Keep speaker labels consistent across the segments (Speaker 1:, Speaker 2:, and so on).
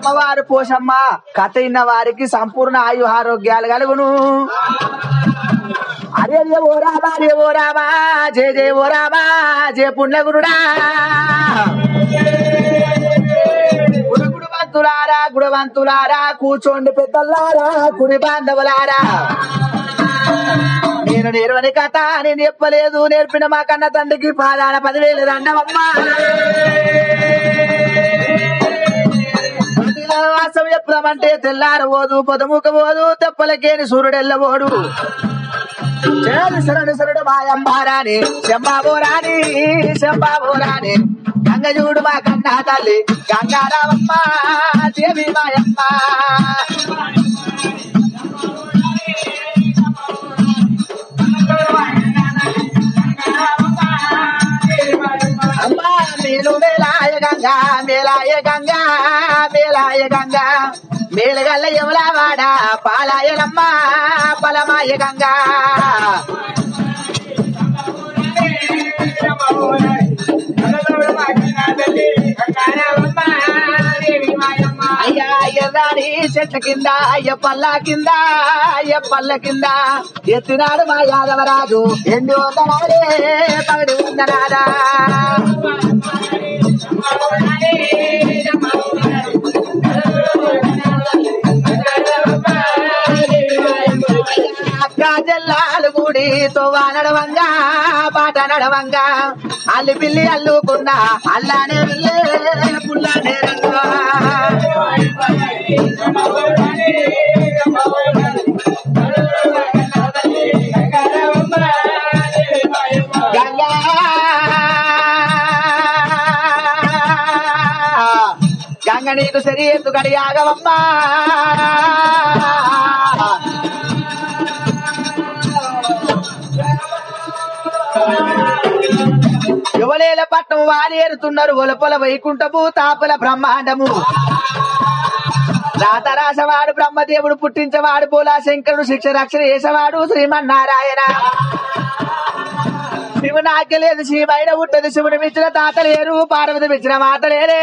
Speaker 1: అమ్మవారు పోషమ్మ కథ ఇన్న వారికి సంపూర్ణ ఆయు ఆరోగ్యాలు కలుగును అరే అరే ఓ రామా అరే ఓ రామా జయ జయ ఓ రామా జయ పుణ్యగురుడా గుడు గుడువంతులారా గుడవంతులారా కూర్చోండి పెద్దలారా కుడి బాంధవులారా నేను నేర్వని కథ నేను చెప్పలేదు నేర్పిన మా కన్న తండ్రికి పాదాన పదివేలు దండమమ్మా వాసం చెప్పుదామంటే తెల్లారబోదు పొదముక పోదు తెప్పలకేని సూర్యుడెల్లబోడు చేరు శరణు శరణు మాయంబారాని శంబాబోరాని శంబాబోరాని గంగ చూడు మా కన్నా తల్లి గంగారామమ్మ దేవి మాయమ్మ అమ్మా మేలు మేలాయ గంగా మేలాయ గంగా మేలాయ గంగా మేలుగల్ల యములవాడ పాలాయనమ్మ పలమాయ గంగా అయ్యా ఎర్రాని చెట్ల కింద అయ్య పల్ల కింద అయ్య పల్ల కింద ఎత్తినాడు మా యాదవరాజు ఎండి వందనాలే పగడి వందనాలా అక్క జల్లాలు గుడి తోవా నడవంగా పాట నడవంగా అల్లి పిల్లి అల్లుకున్నా అల్లానే వెళ్ళే పుల్లానే రంగా గంగా గంగ నీకు సరి ఎందుకు అడిగాగవమ్మా యువలేల పట్నం వారేరుతున్నారు ఒలపొల వైకుంఠము తాపల బ్రహ్మాండము రాతరాసవాడు బ్రహ్మదేవుడు పుట్టించవాడు పోలా శంకరుడు శిక్ష రక్షణ చేసేవాడు శ్రీమన్నారాయణ శివుని ఆజ్ఞ లేదు శివైన ఉంటది శివుని మించిన తాత లేరు పార్వతి మించిన మాత లేరే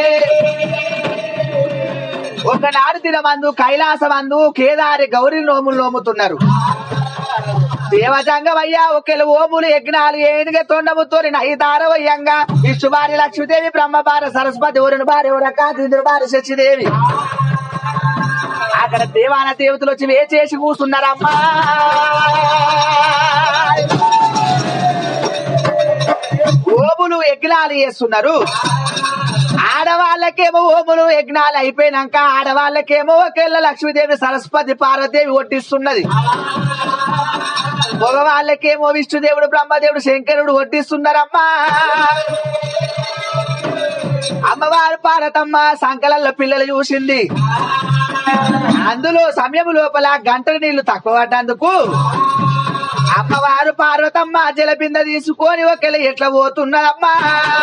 Speaker 1: ఒకనాడు దినమందు కైలాసమందు కేదారి గౌరి నోములు నోముతున్నారు దేవజంగమయ్యా ఒకెలు ఓములు యజ్ఞాలు ఏనుగ తొండముతో నైతారవయ్యంగా విష్ణువారి లక్ష్మీదేవి బ్రహ్మబార సరస్వతి ఊరిని బారి రకాంద్రుడి బారి శశిదేవి అక్కడ దేవాన దేవతలు వచ్చి వేచేసి కూర్చున్నారమ్మా ఓములు యజ్ఞాలు చేస్తున్నారు ఆడవాళ్ళకేమో ఓములు యజ్ఞాలు అయిపోయినాక ఆడవాళ్ళకేమో ఒకేళ్ళ లక్ష్మీదేవి సరస్వతి పార్వతీదేవి ఒట్టిస్తున్నది మగవాళ్ళకేమో విష్ణుదేవుడు బ్రహ్మదేవుడు శంకరుడు వడ్డిస్తున్నారమ్మా అమ్మవారు పార్వతమ్మ సంకలల్లో పిల్లలు చూసింది అందులో సమయం లోపల గంటల నీళ్లు తక్కువ పడ్డందుకు అమ్మవారు పార్వతమ్మ జలబింద తీసుకొని ఒకళ్ళు ఎట్లా పోతున్నదమ్మా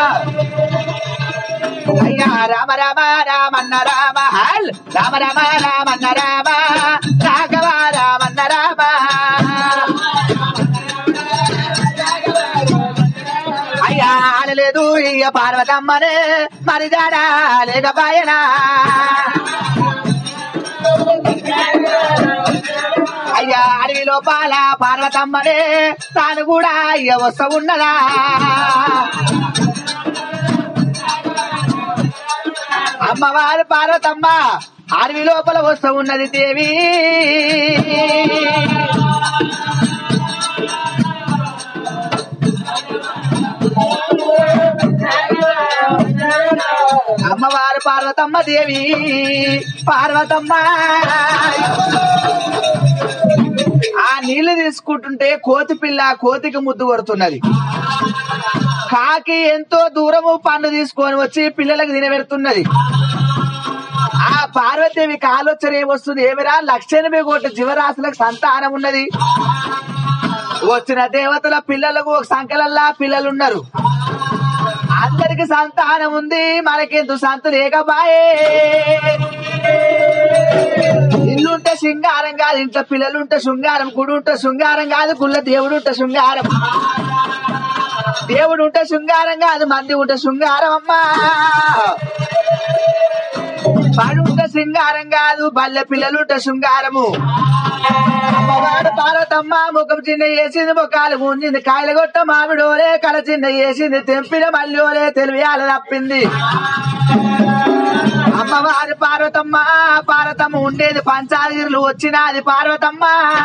Speaker 1: అయ్యా రామ రామ రామన్న రామ హల్ రామ రామ రామన్న రామ రాఘవ రామన్న రామ అయ్యా ఆడలేదు ఇయ్య పార్వతమ్మనే మరి జాడా లేకపాయనా అయ్యా అడవి లోపాల పార్వతమ్మనే తాను కూడా అయ్య వస్త ఉన్నదా అమ్మవారు పార్వతమ్మ అడవి లోపల వస్తూ ఉన్నది దేవి అమ్మవారు పార్వతమ్మ దేవి పార్వతమ్మ ఆ నీళ్లు తీసుకుంటుంటే కోతి పిల్ల కోతికి ముద్దు కొడుతున్నది కాకి ఎంతో దూరము పండు తీసుకొని వచ్చి పిల్లలకు తినబెడుతున్నది ఆ పార్వతీదేవికి ఆలోచన ఏమొస్తుంది ఏమిరా లక్ష ఎనభై కోట్ల జీవరాశులకు సంతానం ఉన్నది వచ్చిన దేవతల పిల్లలకు ఒక సంఖ్యలల్లా పిల్లలు ఉన్నారు అందరికి సంతానం ఉంది మనకెందుకు సంత లేకబాయే ఇల్లుంటే శృంగారం కాదు ఇంట్లో పిల్లలుంటే శృంగారం గుడి ఉంటే శృంగారం కాదు గుళ్ళ దేవుడు ఉంటే శృంగారం దేవుడు ఉంటే శృంగారం కాదు మంది ఉంటే శృంగారం అమ్మా పడుంటే సింగారం కాదు బల్లె పిల్లలుంట శృంగారము అమ్మవారు పార్వతమ్మ ముఖం చిన్న వేసింది ముఖాలు ముంజింది కాయల గొట్ట మామిడోలే కల చిన్న వేసింది తెంపిన మల్లోలే తెలివియాల తప్పింది అమ్మవారి పార్వతమ్మ పార్వతమ్మ ఉండేది పంచాగిరులు వచ్చినది పార్వతమ్మ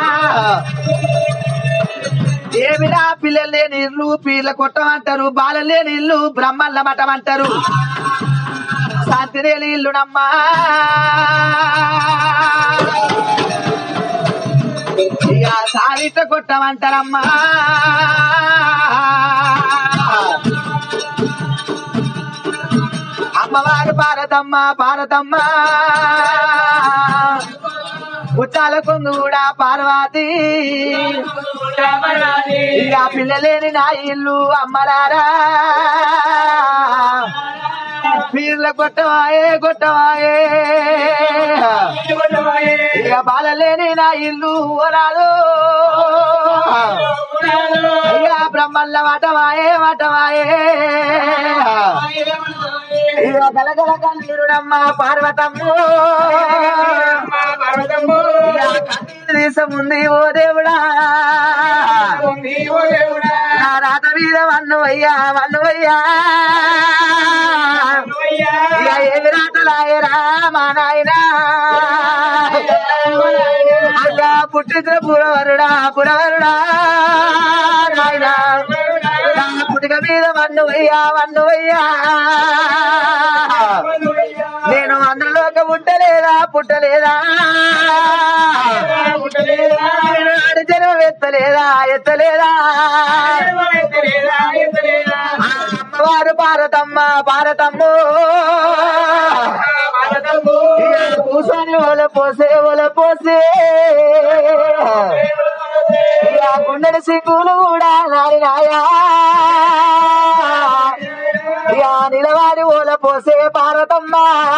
Speaker 1: ఏమిరా పిల్లలు లేని ఇల్లు పీర్ల కొట్టమంటారు బాలలు లేని ఇల్లు బ్రహ్మల్ల మఠమంటారు శాంతి లేని ఇల్లునమ్మా ఇక సావిత కొట్టమంటారమ్మా అమ్మవారు భారతమ్మ భారతమ్మ ఉచ్చాల కొంగు కూడా పార్వతి ఇక పిల్లలేని నా ఇల్లు అమ్మలారా పీర్ల కొట్టవాయే కొట్టవాయే ఇక బాలలేని నా ఇల్లు రాదు ఇక బ్రహ్మల్ల వటవాయే వటవాయే ఇక గలగల కన్నీరుడమ్మ పార్వతమ్ము ఉంది ఓ దేవుడా నా రాత మీద వన్నువయ్యా వన్నువయ్యా ఇక ఏమి రాతలాయరా మా నాయనా అయ్యా పుట్టించిన పురవరుడా పురవరుడా నాయనా నా పుటిక మీద వన్నువయ్యా వన్నువయ్యా నేను అందులోకి పుట్టలేదా పుట్టలేదా జనం ఎత్తలేదా ఎత్తలేదా అమ్మవారు భారతమ్మ భారతమ్ము ఇక కూర్చొని ఒల పోసే ఒల పోసే ఇక గుండెల సిగ్గులు కూడా నారినాయా ఇక నిలవాడి ఓల పోసే భారతమ్మ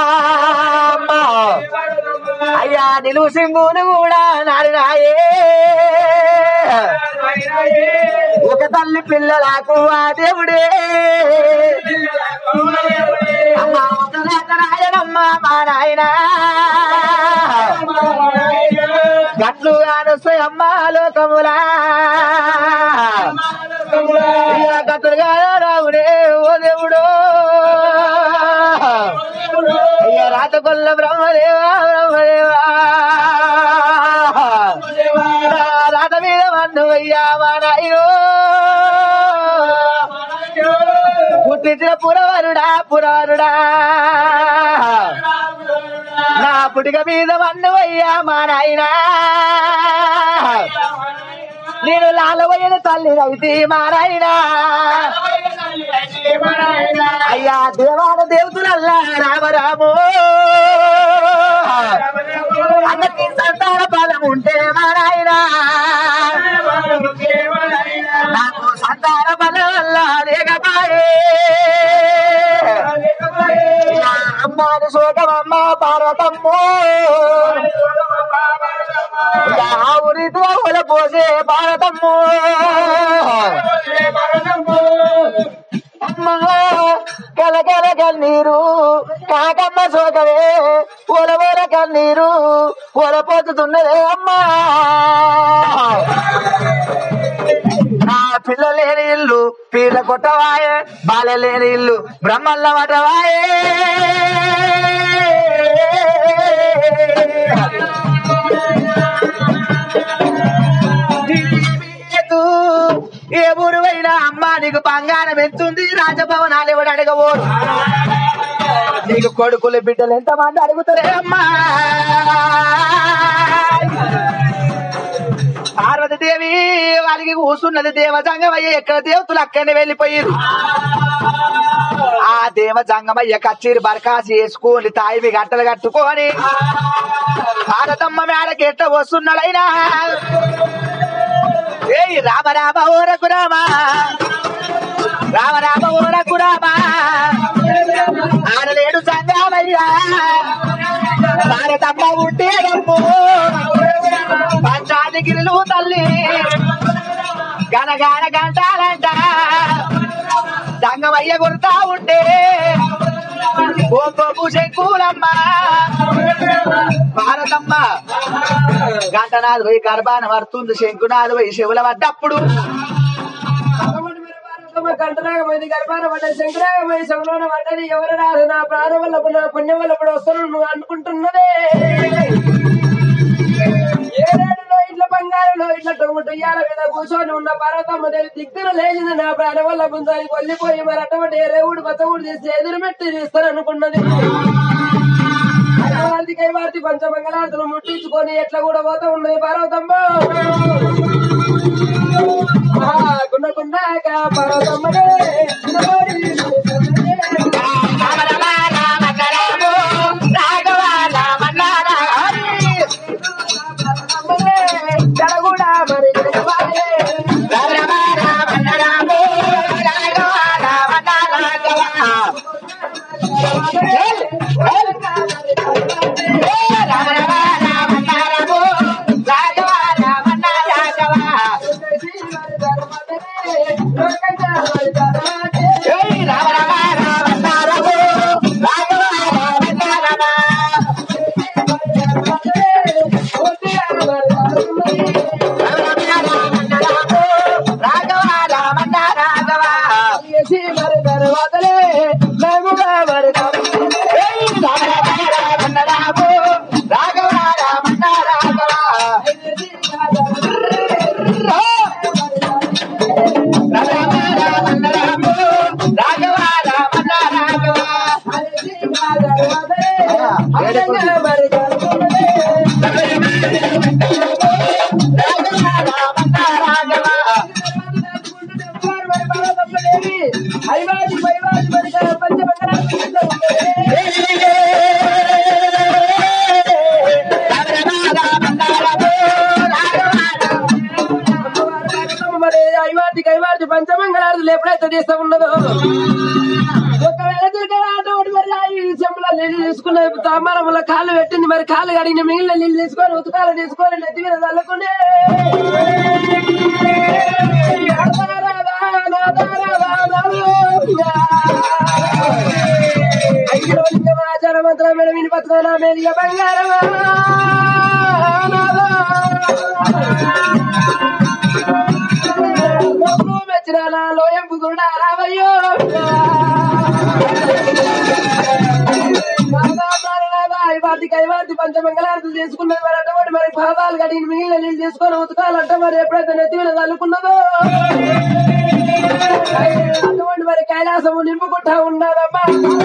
Speaker 1: అయ్యా నిలువు సింగులు కూడా నారినాయే ఒక తల్లి పిల్లలకు ఆ దేవుడే అమ్మ ఒక రాత రాయనమ్మ మా నాయన గట్లు కానొస్తాయి అమ్మ లోకములా ఇక గట్టులుగా రావుడే ఓ దేవుడు అయ్యా రాత కొల్ల బ్రహ్మదేవా బ్రహ్మదేవా నా రాత మీద మన్ను అయ్యా మా నాయనో పుట్టించిన పురవరుడా పురవరుడా నా పుటిక మీద మన్ను అయ్యా మా నాయనా నేను లాలవయ్యన తల్లి అయితే మా నాయనా అయ్యా దేవాల దేవతలల్లా రామరాము అందరికి సంతాన బలం ఉంటే మా నాయనా నాకు సంతాన బలం వల్ల లేకపాయే నా అమ్మాని శోకమమ్మ పార్వతమ్మో ఆ ఊరితో ఒల పోసే భారతమ్మో అమ్మ కలకల కన్నీరు కాకమ్మ సోకవే ఒల ఒల కన్నీరు ఒలపోతున్నదే అమ్మా నా పిల్ల లేని ఇల్లు పీర్ల కొట్టవాయే బాల లేని ఇల్లు బ్రహ్మల్ల వటవాయే ఏ ఊరువైనా అమ్మ నీకు బంగారం ఎంతుంది రాజభవనాలు ఎవడు అడగబోడు నీకు కొడుకులు బిడ్డలు ఎంతమంది అడుగుతారే అమ్మా పార్వతీదేవి వారికి కూసున్నది దేవజంగమయ్య ఎక్కడ దేవతలు అక్కడనే వెళ్ళిపోయారు ఆ దేవజంగమయ్య కచ్చేరి బరకాసి వేసుకొని తాయివి గంటలు కట్టుకొని భారతమ్మ మేడకి ఎట్ట వస్తున్నాడైనా ఏయ్ రామ రామ ఓరకు రామ రామ రామ ఓరకు రామ ఆడలేడు సంగామయ్యా భారతమ్మ ఉంటేనమ్ము పంచాదిగిరిలు తల్లి గనగాన గంటాలంట సంగమయ్య కొడతా ఉంటే ఓ శంకులమ్మ భారతమ్మ గంటనాథ్ పోయి గర్భాన పడుతుంది శంకునాథ్ పోయి శివుల పడ్డప్పుడు
Speaker 2: కంటరాగమైంది గర్భాన పడ్డది శంకరాగమై శంకరాన పడ్డది ఎవరు రాదు నా ప్రాణం వల్ల నా పుణ్యం వల్ల ఇప్పుడు వస్తాను నువ్వు అనుకుంటున్నదే ఏడేడులో ఇట్ల బంగారులో ఇట్ల టొమటో ఇయ్యాల మీద కూర్చొని ఉన్న పర్వతమ్మ దేవి దిక్కున లేచింది నా ప్రాణం వల్ల ముందానికి వెళ్ళిపోయి మరి అటువంటి రేవుడు బతవుడు తీసి ఎదురు పెట్టి తీస్తాను అనుకున్నది అటువంటి కైవార్తి పంచమంగళార్తులు ముట్టించుకొని ఎట్లా కూడా పోతా ఉన్నది పర్వతమ్మ గుణగుండాక పర్వతమ్మనే చిన్నవాడి జరగుడా మరి జరగాలే. ఐవాది పైవాది మరి మరి ఐవాటికి ఐవాటి పంచమంగళారులు ఎప్పుడైతే తీస్తా ఉన్నదో ఒకవేళ తిరిగి ఒకటి మరి ఈ చెంబులో నీళ్ళు తీసుకున్న తామరముల కాళ్ళు పెట్టింది మరి కాళ్ళు కడిగిన మిగిలిన నీళ్ళు తీసుకొని ఉతకాలు తీసుకొని నెత్తి మీద చల్లుకునే అయ్యో ఆచార మంత్రం మేడం విని పత్రాల మేలియ బంగారమా మెచ్చిన నాలో ఎంపుకుండా రావయ్యో వాటికి ఐవాటి పంచమంగళార్థం చేసుకున్నది మరి అటువంటి మరి పాదాలు కడిగిన మిగిలిన నీళ్ళు తీసుకొని ఉతకాలంటే మరి ఎప్పుడైతే నెత్తి మీద చల్లుకున్నదో అటువంటి మరి కైలాసము నింపుకుంటా ఉన్నదమ్మా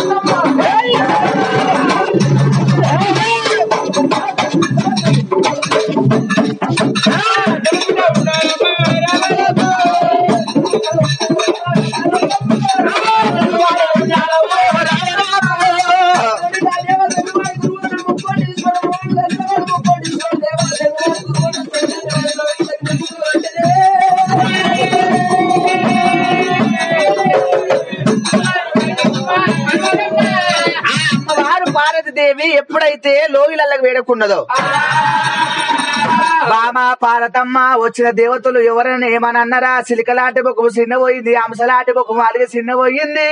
Speaker 1: అమ్మవారు పార్వతీదేవి ఎప్పుడైతే లోగిలలకు వేడుకున్నదో బామ పార్వతమ్మ వచ్చిన దేవతలు ఎవరైనా ఏమని అన్నారా సిలికలాంటి బొక్కము చిన్న పోయింది అంశలాంటి బొక్కము అలిగి చిన్న పోయింది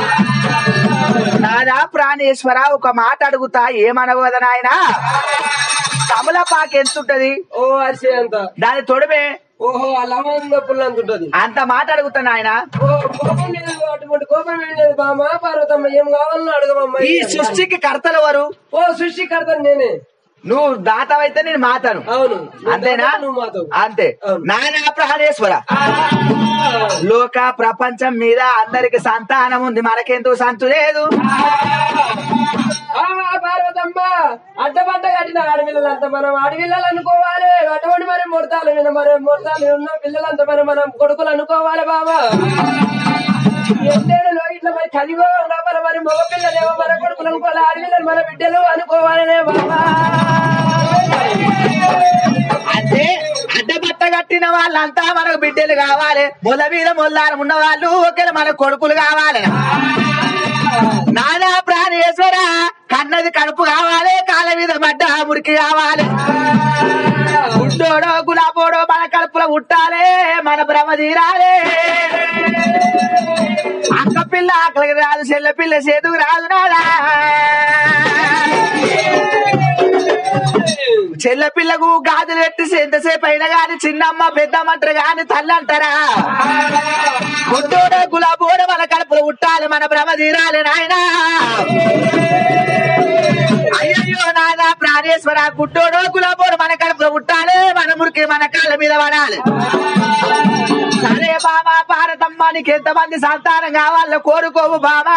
Speaker 1: నాదా ప్రాణేశ్వర ఒక మాట అడుగుతా ఏమనగోద నాయన తమలపాకు ఎంత ఉంటది
Speaker 2: ఓ అరిసే అంత
Speaker 1: దాని తొడమే
Speaker 2: ఓహో అలా పుల్ల అంత ఉంటది
Speaker 1: అంత మాట అడుగుతా నాయన
Speaker 2: ఓ కోపం లేదు అటువంటి కోపం ఏం లేదు బామ్మ పార్వతమ్మ ఏం కావాలన్నా అడగమమ్మ
Speaker 1: ఈ సృష్టికి కర్తలు ఎవరు
Speaker 2: ఓ సృష్టికర్తను నేనే
Speaker 1: నువ్వు దాతవైతే నేను మాతను
Speaker 2: అవును నువ్వు
Speaker 1: అంతేనా
Speaker 2: దాతవు, నువ్వు మాతవు
Speaker 1: అంతే
Speaker 2: అవును.
Speaker 1: నానా ప్రాణేశ్వర లోక ప్రపంచం మీద అందరికి సంతానం ఉంది మనకెందుకు సంతు లేదు
Speaker 2: ఆ పార్వతమ్మ అడ్డపడ్డ కట్టిన ఆడపిల్లలంతా మనం ఆడపిల్లలు అనుకోవాలి అటువంటి మరి ముడతాల మీద మరి ముడతాలు ఉన్న పిల్లలంతా మరి మనం కొడుకులు అనుకోవాలి బాబా ఎన్నేళ్ళలో ఇట్లా మరి కలిగో లోపల మరి మగ పిల్లలేమో మన కొడుకులు అనుకోవాలి ఆడపిల్లలు మన బిడ్డలు అనుకోవాలనే బాబా
Speaker 1: అంటే అడ్డబట్ట కట్టిన వాళ్ళంతా మనకు బిడ్డలు కావాలి మొల మీద మొల్లారం ఉన్న వాళ్ళు ఒకరు మన కొడుకులు కావాలి నానా ప్రాణేశ్వర కన్నది కడుపు కావాలి కాళ్ళ మీద మడ్డ మురికి కావాలి గుడ్డోడో గులాబోడో మన కడుపులో ఉట్టాలే మన భ్రమ తీరాలే అక్క పిల్ల ఆకలికి రాదు చెల్ల పిల్ల చేతుకు రాదు నాదా చెల్ల పిల్లకు గాజులు పెట్టి ఎంతసేపు అయినా గాని చిన్నమ్మ పెద్దమ్మ అంటారు గాని తల్లి అంటారా గుడ్డోడ గులాబోడ మన కడుపులో ఉట్టాలి మన భ్రమ తీరాలి నాయనా అయ్యయ్యో నాదా ప్రాణేశ్వర గుడ్డోడో గులాబోడు మన కడుపులో ఉట్టాలి మన మురికి మన కాళ్ళ మీద పడాలి సరే బాబా భారతమ్మ నీకు ఎంతమంది సంతానం కావాలో కోరుకోవు బాబా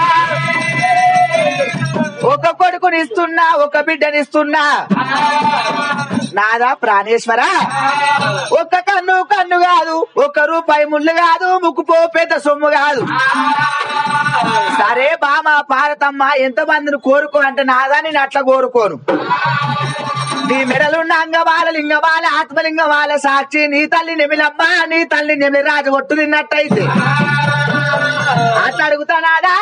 Speaker 1: ఒక కొడుకుని ఇస్తున్నా ఒక బిడ్డని ఇస్తున్నా నాదా ప్రాణేశ్వర ఒక్క కన్ను కన్ను కాదు ఒక్క రూపాయి ముళ్ళు కాదు ముక్కుపో పెద్ద సొమ్ము కాదు సరే బామ భారతమ్మ ఎంత మందిని కోరుకో అంటే నాదా నేను అట్లా కోరుకోను నీ మెడలున్న అంగమాల లింగమాల ఆత్మలింగమాల సాక్షి నీ తల్లి నెమిలమ్మ నీ తల్లి నెమిలి రాజు ఒట్టు తిన్నట్టయితే అట్లా అడుగుతానాదా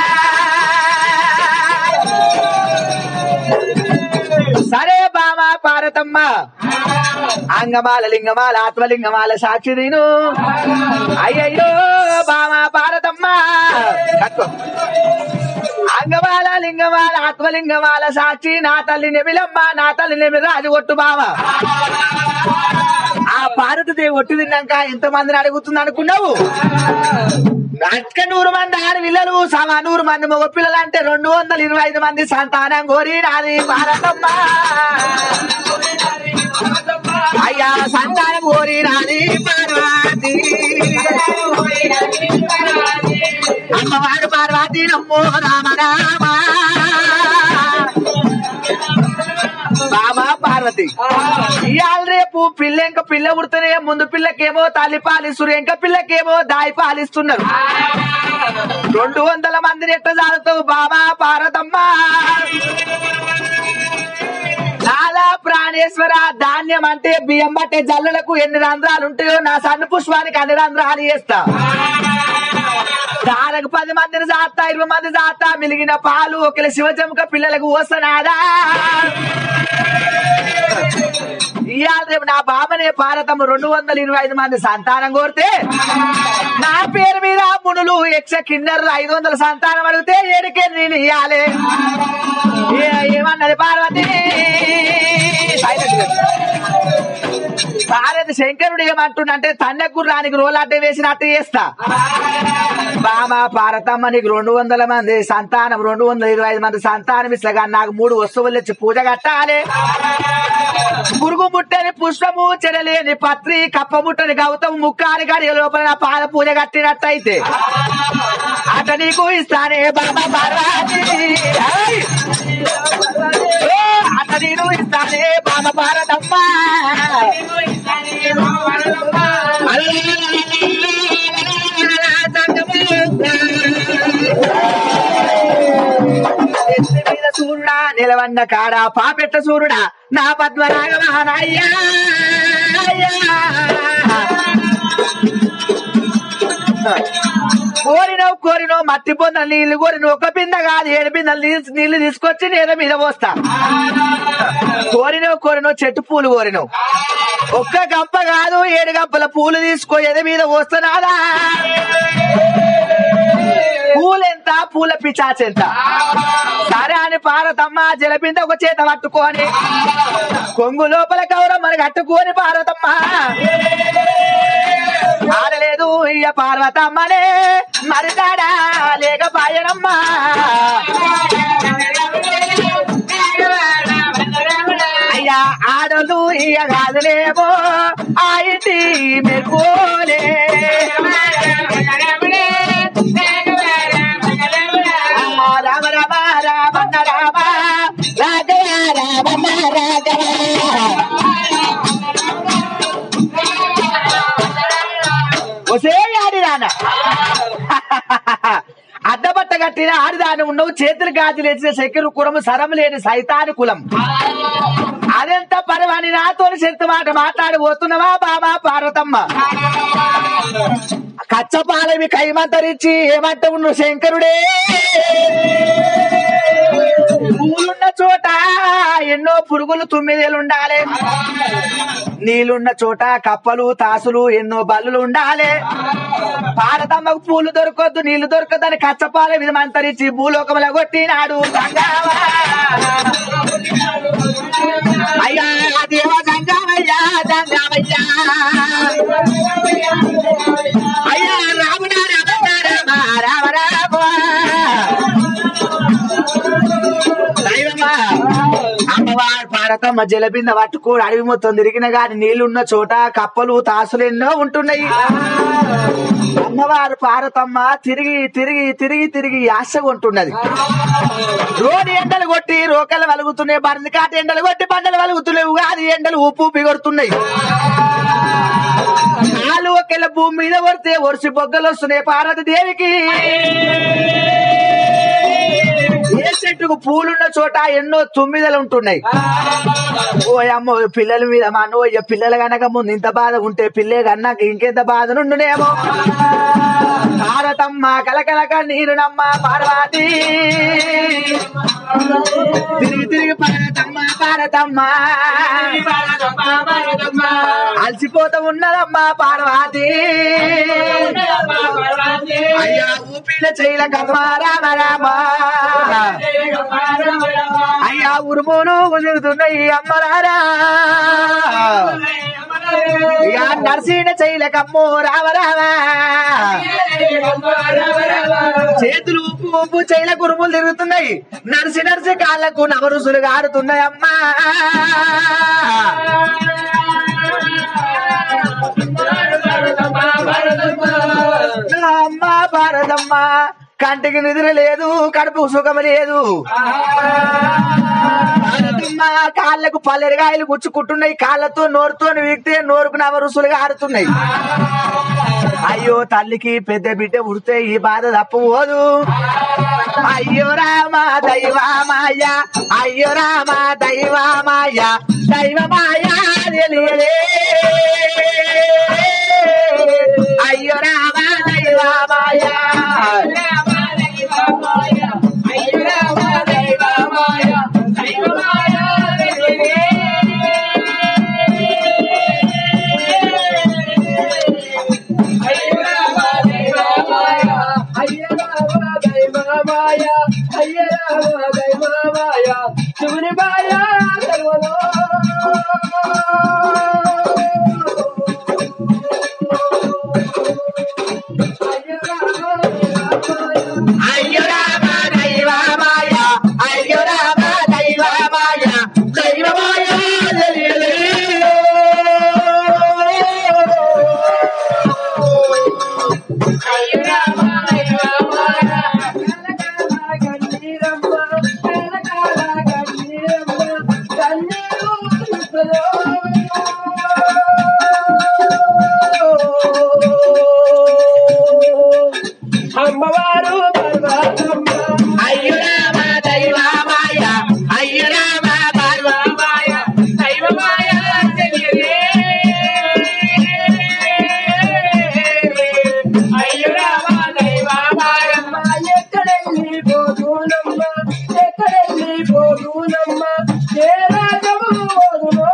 Speaker 1: సరే బామ భారతమ్మ అంగమాల లింగమాల ఆత్మలింగమాల సాక్షి నేను అయ్యయ్యో బామ భారతమ్మ కట్టుకో. అంగమాల లింగమాల ఆత్మలింగమాల సాక్షి నా తల్లి నెమిలమ్మ నా తల్లి నెమిలి రాజు ఒట్టు బావ ఆ భారతదేవి ఒట్టు తిన్నాక ఎంత మందిని అడుగుతుంది అనుకున్నావు అక్క నూరు మంది ఆడపిల్లలు సమ నూరు మంది మగ పిల్లలు అంటే రెండు వందల ఇరవై ఐదు మంది సంతానం కోరి నాది భారతమ్మ అయ్యా సంతానం కోరి నాది పార్వతి అమ్మవారు పార్వతి నమ్మో రామ రామ బాబా పార్వతి ఇవాళ రేపు పిల్ల ఇంకా పిల్ల పుడితేనే ముందు పిల్లకేమో తల్లి పాలిస్తున్నారు ఇంకా పిల్లకేమో దాయి పాలిస్తున్నారు రెండు వందల మందిని ఎట్ట చాలుతావు బాబా పార్వతమ్మ చాలా ప్రాణేశ్వర ధాన్యం అంటే బియ్యం పట్టే జల్లులకు ఎన్ని రంధ్రాలు ఉంటాయో నా సన్న పుష్పానికి అన్ని రంధ్రాలు చేస్తా దానికి పది మందిని జాతా ఇరవై మంది జాతా మిలిగిన పాలు ఒకరి శివజముక పిల్లలకు వస్తున్నాడా ఇవాళ రేపు నా బాబనే భారతము రెండు వందల ఇరవై ఐదు మంది సంతానం కోరితే నా పేరు మీద మునులు యక్ష కిన్నెరలు ఐదు వందల సంతానం అడిగితే ఏడికే నేను ఇయ్యాలి ఏ- ఏమన్నది పార్వతి భారత శంకరుడు ఏమంటుండంటే తన్నెకు రానికి రోలాట వేసినట్టు చేస్తా బామా పార్వతమ్మ నీకు రెండు వందల మంది సంతానం రెండు వందల ఇరవై ఐదు మంది సంతానం ఇస్తగా నాకు మూడు వస్తువులు ఇచ్చి పూజ కట్టాలి పురుగు ముట్టని పుష్పము చెడలేని పత్రి కప్ప ముట్టని గౌతము ముక్కాని గడి లోపల నా పాద పూజ కట్టినట్టయితే అట నీకు ఇస్తానే బాబా పార్వతి ఏయ్! ఏ, అట నేను ఇస్తానే బాబా భారతమ్మ ఎత్తి మీద సూర్యుడా నిలవన్న కాడా పాపెట్ట సూర్యుడా నా పద్మరాగమహానయ్యా కోరినవు కోరినవు మట్టి పొంద నీళ్లు కోరిన ఒక బింద కాదు ఏడు బిందెలు నీళ్ళు నీళ్లు తీసుకొచ్చి నేల మీద పోస్తా కోరినవు కోరినవు చెట్టు పూలు కోరినవు ఒక్క గంప కాదు ఏడు గంపల పూలు తీసుకో ఎద మీద పోస్తున్నారా పూలెంత పూల పిచాచ్ ఎంత సరే అని పార్వతమ్మ జలబింద ఒక చేత పట్టుకొని కొంగు లోపల గౌరమ్మని కట్టుకొని పార్వతమ్మ ఆడలేదు ఇయ్య పార్వతమ్మనే మరిదాడా లేక పాయనమ్మా అయ్యా ఆడలు ఇయ్య కాదులేమో ఆ ఇంటి మెరుకోలే రామ రామ రామన్న రామ రాఘవ రామన్న రాఘవ ఒసే ఆడిరాన అడ్డబట్ట కట్టిన ఆడిదాని ఉండవు చేతులు గాజులు వేసిన శక్కెరు కులము సరం లేని సైతాని కులం అదెంత పరమని నాతో చెత్త మాట మాట్లాడి పోతున్నావా బాబా పార్వతమ్మ కచ్చపాలవి కైమంతరించి ఏమంటావు నువ్వు శంకరుడే పూలున్న చోట ఎన్నో పురుగులు తొమ్మిదేలు ఉండాలి నీళ్ళున్న చోట కప్పలు తాసులు ఎన్నో బల్లులు ఉండాలి పారతమ్మకు పూలు దొరకొద్దు నీళ్లు దొరకదని కచ్చపాల విధమంతరించి భూలోకముల కొట్టినాడు గంగావా దంగమయ్యా అయ్యా రాముడా రామ రామ రామ దైవమా అమ్మవారు పార్వతమ్మ జలబింద పట్టుకోడు అడవి మొత్తం తిరిగిన గాని నీళ్లున్న చోట కప్పలు తాసులు ఎన్నో ఉంటున్నాయి అమ్మవారు పార్వతమ్మ తిరిగి తిరిగి తిరిగి తిరిగి ఆశగా ఉంటున్నది రోడ్డు ఎండలు కొట్టి రోకలు వలుగుతున్నాయి బండి కాట ఎండలు కొట్టి బండలు వలుగుతున్నాయి ఉగాది ఎండలు ఉప్పు ఉప్పి కొడుతున్నాయి నాలుగు ఒకేళ్ళ భూమి మీద కొడితే ఒరిసి బొగ్గలు వస్తున్నాయి పార్వతి దేవికి ఏ చెట్టుకు పూలున్న చోట ఎన్నో తుమ్మిదలు ఉంటున్నాయి ఓ అమ్మో పిల్లల మీద మా అన్న ఓ పిల్లలు కనుక ముందు ఇంత బాధ ఉంటే పిల్లే కన్నాక ఇంకెంత బాధ నుండునేమో భారతమ్మ కలకలక నీరునమ్మ పార్వతి తిరిగి తిరిగి భారతమ్మ భారతమ్మ అలసిపోతూ ఉన్నదమ్మా పార్వతి అయ్యా ఊపిల చేయలకమ్మ రామ రామ అయ్యా ఉరుములు కుదురుతున్నాయి అమ్మరారా ఇక నర్సీన చేయలకమ్మో రామ రామ చేతులు ఉప్పు ఉప్పు చేయల కురుములు తిరుగుతున్నాయి నర్సి నర్సి కాళ్ళకు నవరుసులు గారుతున్నాయి అమ్మా నా అమ్మ భారతమ్మ కంటికి నిద్ర లేదు కడుపు సుఖం లేదు భారతమ్మ కాళ్ళకు పల్లెరగాయలు గుచ్చుకుంటున్నాయి కాళ్ళతో నోరుతో వీక్తే నోరుకు నవరుసులుగా ఆడుతున్నాయి అయ్యో తల్లికి పెద్ద బిడ్డ ఉడితే ఈ బాధ తప్పబోదు అయ్యో రామ దైవమాయ అయ్యో రామ దైవమాయ దైవమాయ తెలియలే అయ్యో రామ దైవమాయ
Speaker 2: శివుని బాయ సర్వలో
Speaker 1: అయ్యో రామ దైవమాయ అయ్యో రామ దైవమాయ దైవమాయ తెలియలే
Speaker 2: అమ్మవారు పర్వతమ్మ
Speaker 1: అయ్యో రామ దైవమాయ అయ్యో రామ దైవమాయ దైవమాయ తెలియలే అయ్యో రామ దైవమాయ
Speaker 2: ఎక్కడెళ్ళి పోదునమ్మ ఎక్కడెళ్ళి పోదునమ్మ ఏ రాజము పోదునో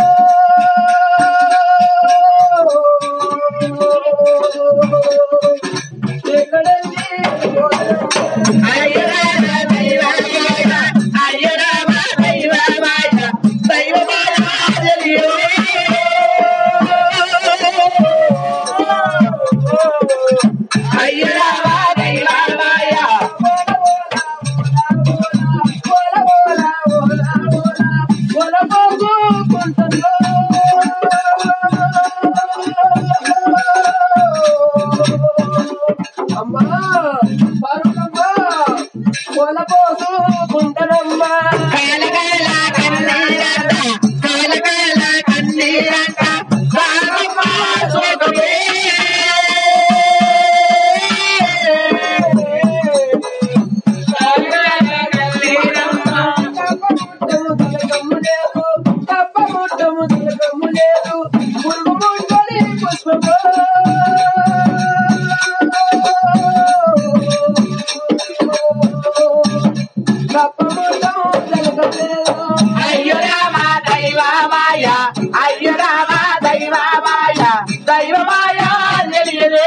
Speaker 2: ఎక్కడెళ్ళి పోదునమ్మ
Speaker 1: అయ్యో రామ దైవమాయ అయ్యో రామ దైవమాయ దైవమాయ తెలియలే అయ్యో రామ దైవమాయ
Speaker 2: పోసుకుంటానమ్మా
Speaker 1: కాలకాల కన్నీరంట కాలకాల కన్నీరంట బాలమ్మ సోకమే అయ్యో రామ దైవమాయ అయ్యో రామ దైవమాయ దైవమాయ తెలియలే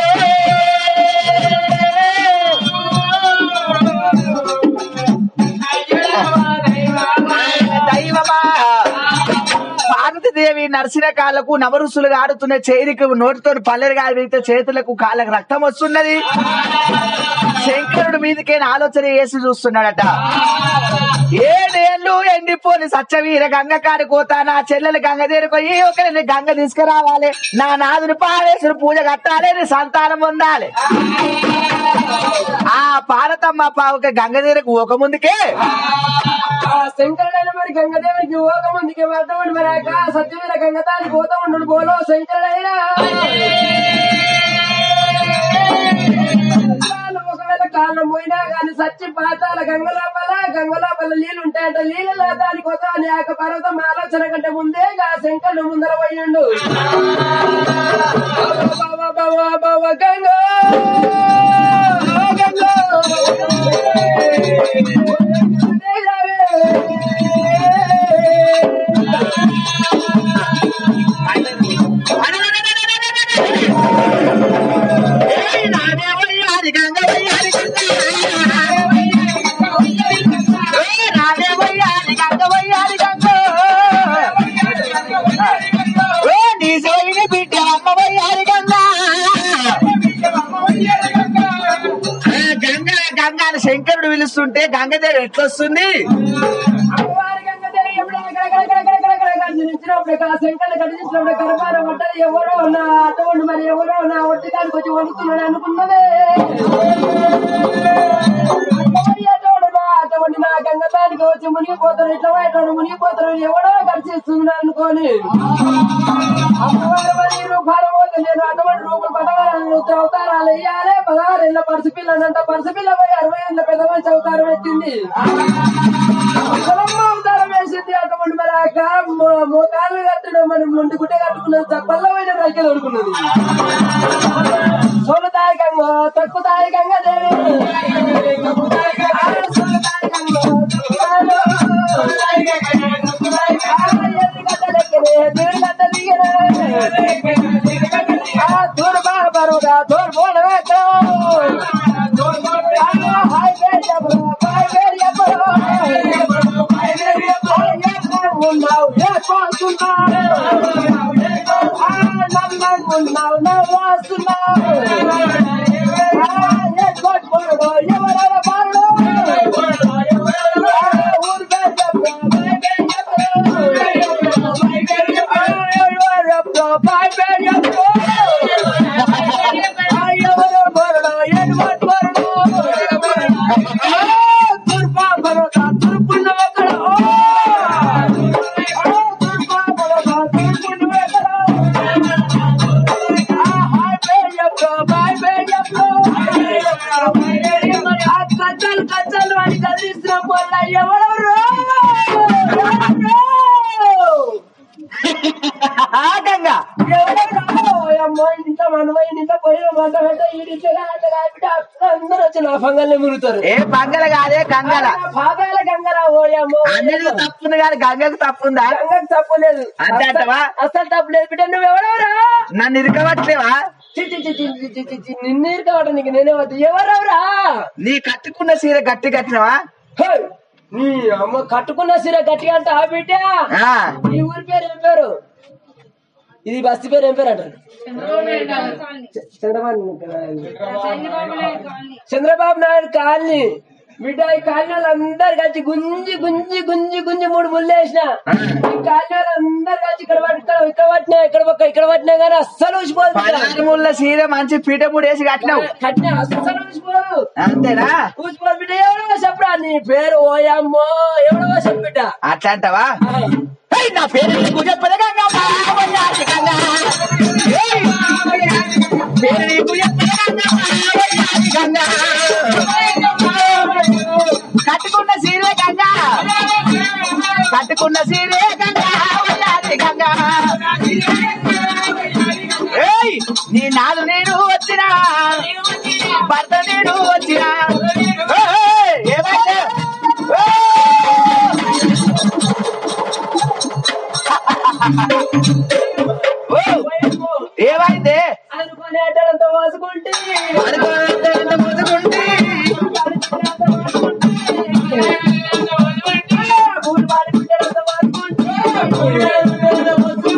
Speaker 1: అయ్యో రామ దైవమాయ దైవమా పార్వతి పార్వతీదేవి నర్సిన కాళ్ళకు నవరుసులు ఆడుతున్న చేరికి నోటితో పల్లెలు కాలితే చేతులకు కాళ్ళకు రక్తం వస్తున్నది శంకరుడు మీదకైనా ఆలోచన చేసి చూస్తున్నాడట ఏడేళ్ళు ఎండిపోని సచ్చవీర గంగ కాడి కోతా నా చెల్లెలు గంగ చేరుకోయి ఒకరిని గంగ తీసుకురావాలి నా నాదుని పారేసుడు పూజ కట్టాలి నీ సంతానం పొందాలి ఆ పార్వతమ్మ పావుక గంగ తీరకు ఒక ముందుకే
Speaker 2: ఆ శంకరుడైన మరి గంగదేవునికి ఓక ముందుకి వెళ్తామని మరి ఆ కా- సత్యవీర గంగతానికి పోతా ఉండు బోలో శంకరుడైనా కాళ్ళు ఒకవేళ కాలం పోయినా కానీ సచ్చి పాతాల గంగ లోపల గంగ లోపల నీళ్ళు ఉంటాయంట నీళ్ళలో దానికోసం అని ఆ పర్వతం ఆలోచన కంటే ముందే ఆ శంకరుడు ముందర పోయిండు బావ బావ బావ గంగ
Speaker 1: ఏయ్ నాదే వయ్యారి గంగ వయ్యారి గంగ. ఏయ్ నాదే వయ్యారి గంగ వయ్యారి గంగ. ఏయ్ నీ సోయిని బిడ్డ అమ్మ వయ్యారి గంగ. ఆ గంగ గంగ అని శంకరుడు పిలుస్తుంటే గంగదేవి ఎట్లొస్తుంది
Speaker 2: అమ్మవారి గంగదేవి ఎప్పుడు ఎక్కడెక్కడెక్కడెక్కడెక్కడెక్కడ నిలిచినప్పుడు ఆ శంకర్ని కట్టించినప్పుడు కరపార పడ్డది ఎవరో నా అటువంటి మరి ఎవరో నా ఒట్టి దానికి వచ్చి వణుకుతున్నాడు అనుకున్నదే అటువంటి నా అటువంటి నా గంగతానికి వచ్చి మునిగిపోతాడు ఇట్లా వాడు మునిగిపోతాడు ఎవడో కరిచేస్తున్నాడు అనుకోని అమ్మవారు మరి రూపాయలు పోతే నేను అటువంటి రూపులు పడవాలని అవతారాలు వేయాలి పదహారు ఏళ్ళ పరుసు పిల్లనంట పరుసు పిల్ల పోయి అరవై ఏళ్ళ పెద్ద మంచి అవతారం ఎత్తింది అసలమ్మ అవతారం వేసింది అటువంటి మరి ఆ మోకాలు కట్టడం మనం ముందు గుడ్డ కట్టుకున్నది చప్పల్లమైన రైకి దొరుకున్నది సోలతాయి గంగ తక్కుతాయి గంగ దేవి ఆ సోలతాయి గంగ, తక్కుతాయి గంగ. ఆ ఎల్లి గడ్డలెక్కనే, దేవుడి గడ్డ దిగనే. ఆ తూరు బాగా బరువుగా, తూరు పోవడమేకో. ఆ హాయ్ పేరు చెప్పరు, హాయ్ పేరు చెప్పరు. ఆ ఎక్కడ ఉన్నావు, ఏ కోరుకున్నావు? ఆ నన్ను ఉన్నావు, నవ్వు వస్తున్నావు. ఆ ఏ కొట్టుకోడు, ఎవరెవరు బారుడు? ఆ ఊరు పేరు చెప్పరు, హాయ్ పేరు చెప్పరు. ఆ ఎవరు చెప్పరు, హాయ్ పేరు చెప్పరు. ఆ ఎవరు బారుడు, ఎటువంటి బారుడు? ఆ తుర్పా బరోడా, తుర్పున్న ఎక్కడ? ఓ! ఆ తుర్పా బరోడా, తుర్పున్న ఎక్కడ? ఆ హాయ్ పేరు చెప్పరు, హాయ్ పేరు చెప్పరు. ఆ కచ్చలు కచ్చలు అని కదిలిస్తున్న పొల్ల ఎవరెవరు ఎవరెవరు?
Speaker 1: ఆ గంగ
Speaker 2: ఎవరెవరు? అమ్మో, ఇంత మనమై ఇంత పోయిన మాట పెట్ట ఈ రీతిగా అంటే కాబట్టి అందరూ వచ్చి నా ఫంగల్ని మురుగుతారు
Speaker 1: ఏ పంగల కాదే గంగల
Speaker 2: పాదాల గంగరా ఓయమ్మో
Speaker 1: అందరికి తప్పుంది కానీ గంగకు తప్పుందా
Speaker 2: గంగకు తప్పు లేదు
Speaker 1: అంతే అంటవా?
Speaker 2: అసలు తప్పు లేదు బిడ్డ నువ్వు ఎవరెవరా
Speaker 1: నన్ను ఇరకవట్లేవా
Speaker 2: చి, చి, చి, చి, చి, చి, చి, చి, నిన్ను ఇరుకోవడం నీకు నేనే వద్దు ఎవరెవరా
Speaker 1: నీ కట్టుకున్న సీర గట్టి కట్టినవా
Speaker 2: హే! నీ అమ్మ కట్టుకున్న సిర గట్టిగా అంటే ఆ బిడ్డ
Speaker 1: ఆ,
Speaker 2: ఈ ఊరి పేరు ఏం పేరు ఇది బస్తి పేరు ఏం పేరు అంటారు చ- చంద్రబాబు చంద్రబాబు నాయుడు కాలనీ బిడ్డ ఈ కాలనీ వాళ్ళందరు కలిసి గుంజి గుంజి గుంజి గుంజి మూడు ముళ్ళు వేసిన ఈ కాలనీ వాళ్ళందరు కలిసి ఇక్కడ పట్టినా ఇక్కడ పట్టినా ఇక్కడ పక్క ఇక్కడ పట్టినా కానీ అస్సలు ఊసిపోదు బిడ్డ.
Speaker 1: పదహారు ముళ్ళ సీర మంచి పీట మూడు వేసి కట్టినావు
Speaker 2: కట్టినా అస్సలు ఊసిపోదు
Speaker 1: అంతేనా
Speaker 2: ఊసిపోదు బిడ్డ ఎవడో చెప్పరా నీ పేరు ఓయమ్మో ఎవడో చెప్పు బిడ్డ
Speaker 1: అట్లా అంటావా ఏయ్, నా పేరు నీకు చెప్పదు గంగమ్మ, వయ్యారి గంగ. ఏయ్, పేరు నీకు చెప్పదు గంగమ్మ, వయ్యారి గంగ. కట్టుకున్న సీరే గంగ కట్టుకున్న సీరే గంగ వయ్యారి గంగ ఏయ్ నీ నాడు నేను వచ్చినా భర్త నేను వచ్చినా ఏయ్, ఏమైతే ఏయ్! ఓ! ఏమైంది
Speaker 2: అనుకునేటంత వాసుకుంటే
Speaker 1: అనుకోనంత ముసుగుండి
Speaker 2: ఊరు వాడి బిడ్డలంతా వాసుకుంటే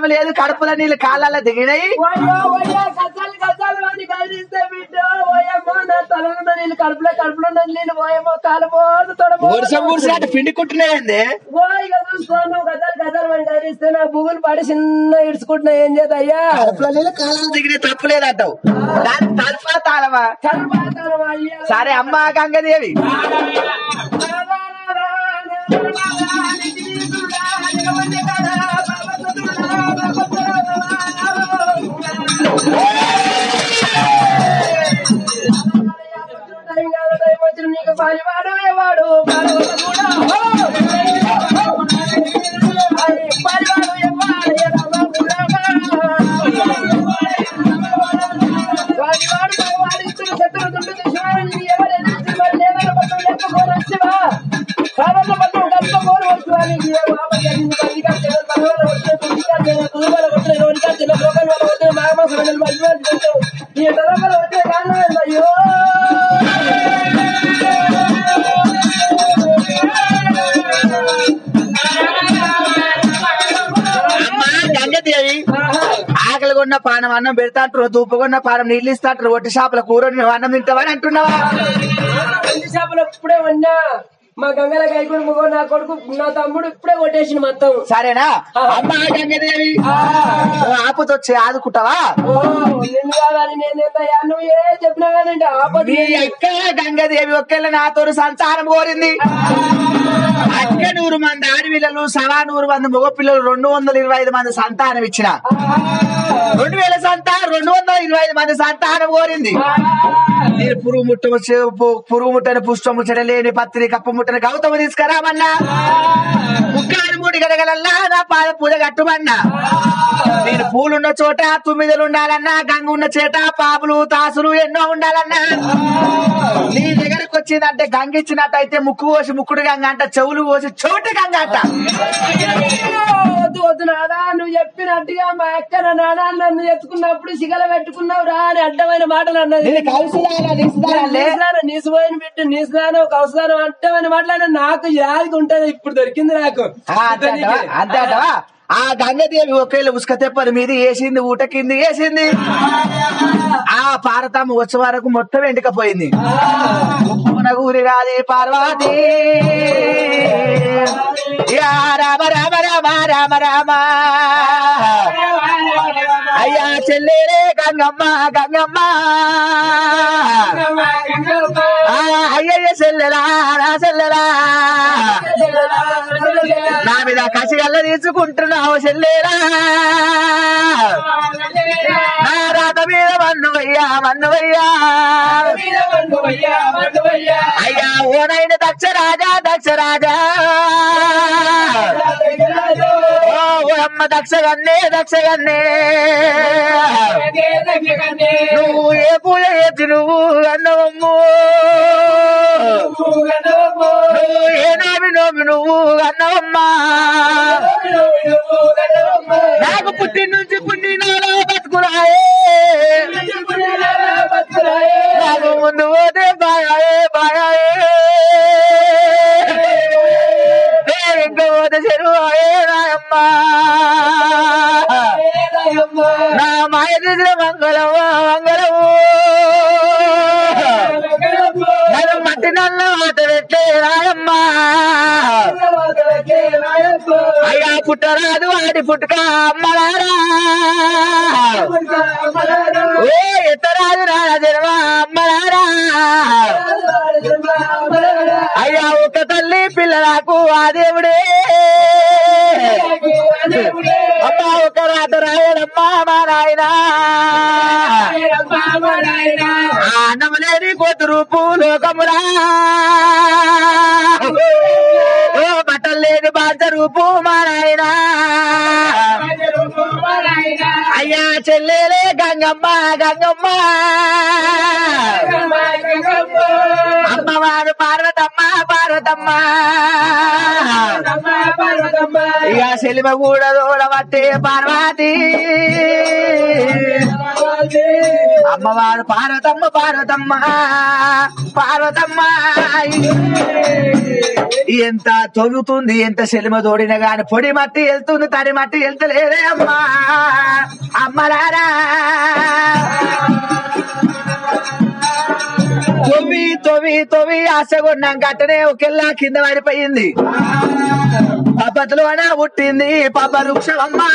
Speaker 1: స్థానం లేదు కడుపుల నీళ్ళు కాళ్ళ దిగినాయి
Speaker 2: ఓయ్యో, ఓయ్యో, గజాలు, గజాలు మంది కదిలిస్తే బిడ్డ, ఓయమ్మో, నా తలలో నీళ్ళు కడుపులో కడుపులో ఉన్న నీళ్ళు ఓయమ్మో కాలమోదు తొడమో
Speaker 1: వర్షం కూర్చున్నట్టు పిండి కుట్టినాయండి
Speaker 2: ఓయ్ ఇక చూసుకోను గజాలు గజాలు మంది కదిలిస్తే నా బుగులు పడి చిన్న ఇడుచుకుంటున్నా ఏం చేద్దా అయ్యా
Speaker 1: కడుపుల నీళ్ళు కాళ్ళ దిగినాయి తప్పులేదంటావు దాని తలుపా తాళమా
Speaker 2: కనపాతాను అయ్యా
Speaker 1: సరే అమ్మా గంగదేవి
Speaker 2: నీకు పనివాడు వాడు పరివాడు వాడివాడు వాడి ఇచ్చిన శత్రువు దుడ్డు తీసివాడని ఎవరైనా ఇచ్చి లేదని పట్టు లేకపోరు వచ్చివా సాధారణ పట్టు కలుపుకోరు వచ్చువా నీకు ఏ మామయ్య నిన్ను బలిగా చిన్న తలవల వచ్చిన తుడిగా చిన్న తురుమల వచ్చిన రోనిగా చిన్న లోకల్ వల్ల వచ్చిన మామ సురగల్ మధ్యవాడు చేస్తావు ఈ తలవల వచ్చిన కారణం అయ్యో
Speaker 1: అమ్మా గంగదేవి ఆకలి కొన్న పానం అన్నం పెడతాంటారు తూపు కొన్న పానం నీళ్ళు ఇస్తాంటారు ఒట్టి షాపుల కూర నువ్వు అన్నం తింటావని అంటున్నావా
Speaker 2: అన్ని చేపలు ఇప్పుడే ఉన్నా మా గంగల కైకుడు ముగో నా కొడుకు నా తమ్ముడు ఇప్పుడే కొట్టేసిన మొత్తం
Speaker 1: సరేనా అమ్మా గంగదేవి నువ్వు ఆపుతొచ్చి ఆదుకుంటావా
Speaker 2: ఓ నిన్ను కాదని నేను ఎంతయ్యా నువ్వు ఏ చెప్పినా కానండి ఆపద
Speaker 1: మీ అక్క గంగదేవి ఒకేళ్ళ నాతో సంసారం కోరింది అక్క నూరు మంది ఆడపిల్లలు సవా నూరు మంది మగ పిల్లలు రెండు వందల ఇరవై ఐదు మంది సంతానం ఇచ్చిన రెండు వేల సంతానం రెండు వందల ఇరవై ఐదు మంది సంతానం కోరింది నేను పురుగు ముట్ట పురుగు ముట్టని పుష్పం ముచ్చడలేని పత్రి కప్ప ముట్టని గౌతమ తీసుకురామన్నా ముక్కాని మూడు గడగలల్లా నా పాద పూజ కట్టుమన్నా నేను పూలున్న చోట తుమ్మిదలు ఉండాలన్నా గంగ ఉన్న చేట పాపులు తాసులు ఎన్నో ఉండాలన్నా నీ దగ్గరకు వచ్చిందంటే గంగ ఇచ్చినట్టయితే ముక్కు కోసి ముక్కుడు గంగ అంట చెవులు కోసి చోటు గంగ అంట
Speaker 2: వద్దు వద్దు నాదా నువ్వు చెప్పినట్టుగా మా అక్క నా నాన్న నన్ను ఎత్తుకున్నప్పుడు సిగల పెట్టుకున్నావు రా అని అడ్డమైన మాటలు అన్నది
Speaker 1: నేను కౌసులారా నిస్తారాలే
Speaker 2: నీసుదానం, నీసిపోయిన బిడ్డ నీసుదానం కౌసుదానం అడ్డమైన మాట్లాడిన నాకు యాదికి ఉంటది ఇప్పుడు దొరికింది నాకు
Speaker 1: ఆ, అంతే అంటవా? అంతే అంటవా? ఆ గంగదేవి ఒకేళ్ళు ఉసుక తెప్పని మీద వేసింది ఊట కింది వేసింది ఆ పారతమ్మ వచ్చే వరకు మొత్తం ఎండుకపోయింది ఊరి కాది పార్వతి యా రామ రామ రామ రామ రామ అయ్యా చెల్లెలే గంగమ్మ గంగమ్మ ఆ, అయ్యయ్య చెల్లెలా నా చెల్లెలా నా మీద కసిగల్ల తీసుకుంటున్నావు చెల్లేరా నా రాత మీద మన్నువయ్యా మన్నువయ్యా అయ్యా ఓనైన దక్ష రాజా దక్ష రాజా ఓ ఓ అమ్మ దక్ష గన్నే దక్ష గన్నే నువ్వు ఏ పూజ చేసి నువ్వు అన్నవమ్ము నువ్వు ఏ నోమి నోమి నువ్వు అన్నవమ్మా నాకు పుట్టిన నుంచి పుట్టినాలో బతుకురాయే నాకు ముందు పోతే బాయాయే బాయాయే నేను ఇంకా పోతే చెరువాయే నాయమ్మా నా మాయ చేసిన మంగళము మంగళము నన్ను మట్టి నల్ల మాట పెట్టే రాయమ్మా అయ్యా పుట్టరాదు వాడి పుట్టుక అమ్మలారా ఓ ఎత్తరాదు నా జన్మ అమ్మలారా అయ్యా ఒక తల్లి పిల్లలకు ఆ దేవుడే అమ్మ ఒక రాత రాయడమ్మా మా నాయనా ఆ అన్నమలేని కూతురు పూలోకమురా ఓ బట్టలు లేని బాధ రూపు మా నాయనా అయ్యా చెల్లెలే గంగమ్మ గంగమ్మ అమ్మవారు పార్వతమ్మ పార్వతమ్మ ఇక సెలిమ కూడా దూడబట్టే పార్వతి అమ్మవారు పార్వతమ్మ పార్వతమ్మ పార్వతమ్మ ఎంత తొగుతుంది ఎంత సెలిమ తోడిన గాని పొడి మట్టి వెళ్తుంది తడి మట్టి వెళ్తలేదే అమ్మా అమ్మలారా తొవ్వి తొవ్వి తొవ్వి ఆశగొన్నాం గట్టనే ఒకెల్లా కింద పడిపోయింది పబ్బతిలోన పుట్టింది పబ్బ వృక్షమమ్మా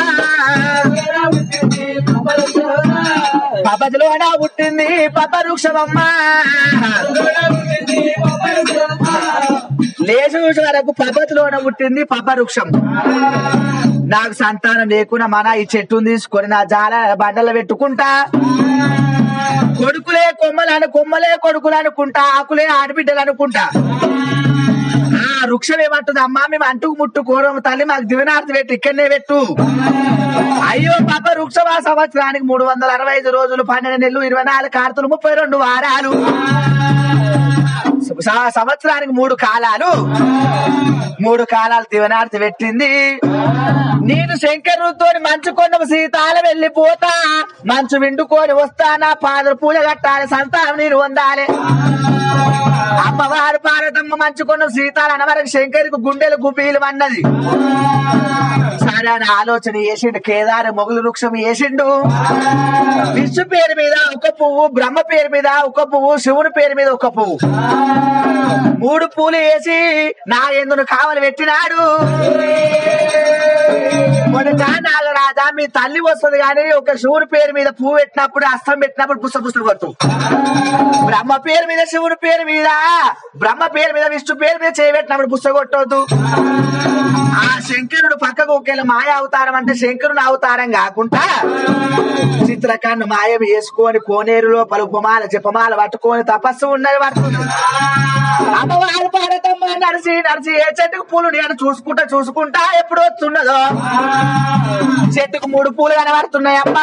Speaker 1: పబ్బతిలోన పుట్టింది పబ్బ వృక్షమమ్మా లేచి చూసే వరకు పబ్బతిలోన పుట్టింది పబ్బ వృక్షం నాకు సంతానం లేకుండా మన ఈ చెట్టును తీసుకొని నా జాల బండలు పెట్టుకుంటా కొడుకులే కొమ్మలు కొమ్మలే కొడుకులు అనుకుంటా ఆకులే ఆడబిడ్డలు అనుకుంటా ఆ వృక్షం ఏమంటుంది అమ్మా మేము అంటుకు ముట్టు కోరం తల్లి మాకు దివనార్థి పెట్టు ఇక్కడనే పెట్టు అయ్యో పాప వృక్షమా సంవత్సరానికి మూడు వందల అరవై ఐదు రోజులు పన్నెండు నెలలు ఇరవై నాలుగు కార్తలు ముప్పై రెండు వారాలు స- సంవత్సరానికి మూడు కాలాలు మూడు కాలాలు దివనార్థి పెట్టింది నేను శంకరుతో మంచు కొండ సీతాల వెళ్ళిపోతా మంచు విండుకొని వస్తా నా పాదలు పూజ కట్టాలి సంతానం నేను పొందాలి అమ్మవారు పార్వతమ్మ మంచుకున్న సీతాలు అనవరకు శంకరికి గుండెలు గుబీలు అన్నది సరే అని ఆలోచన చేసిండు కేదార మొగులు వృక్షం వేసిండు విష్ణు పేరు మీద ఒక పువ్వు బ్రహ్మ పేరు మీద ఒక పువ్వు శివుని పేరు మీద ఒక పువ్వు మూడు పూలు వేసి నా ఎందును కావలి పెట్టినాడు మొదట నాగరాజా మీ తల్లి వస్తుంది కానీ ఒక శివుని పేరు మీద పువ్వు పెట్టినప్పుడు అస్తం పెట్టినప్పుడు పుస్తక పుస్తకం కొట్టు బ్రహ్మ పేరు మీద శివుని పేరు మీద బ్రహ్మ పేరు మీద విష్ణు పేరు మీద చేయబెట్టినప్పుడు పుస్తకం కొట్టవద్దు ఆ శంకరుడు పక్కకు ఒకేలా మాయ అవతారం అంటే శంకరుని అవతారం కాకుండా చిత్రకాన్ని మాయం వేసుకొని కోనేరులో పలుపుమాల జపమాల పట్టుకొని తపస్సు ఉన్నది పడుతుంది అమ్మవారు పాడతమ్మ నడిచి నడిచి ఏ చెట్టుకు పూలు నేను చూసుకుంటా చూసుకుంటా ఎప్పుడు వస్తున్నదో చెట్టుకు మూడు పూలు కనబడుతున్నాయి అమ్మా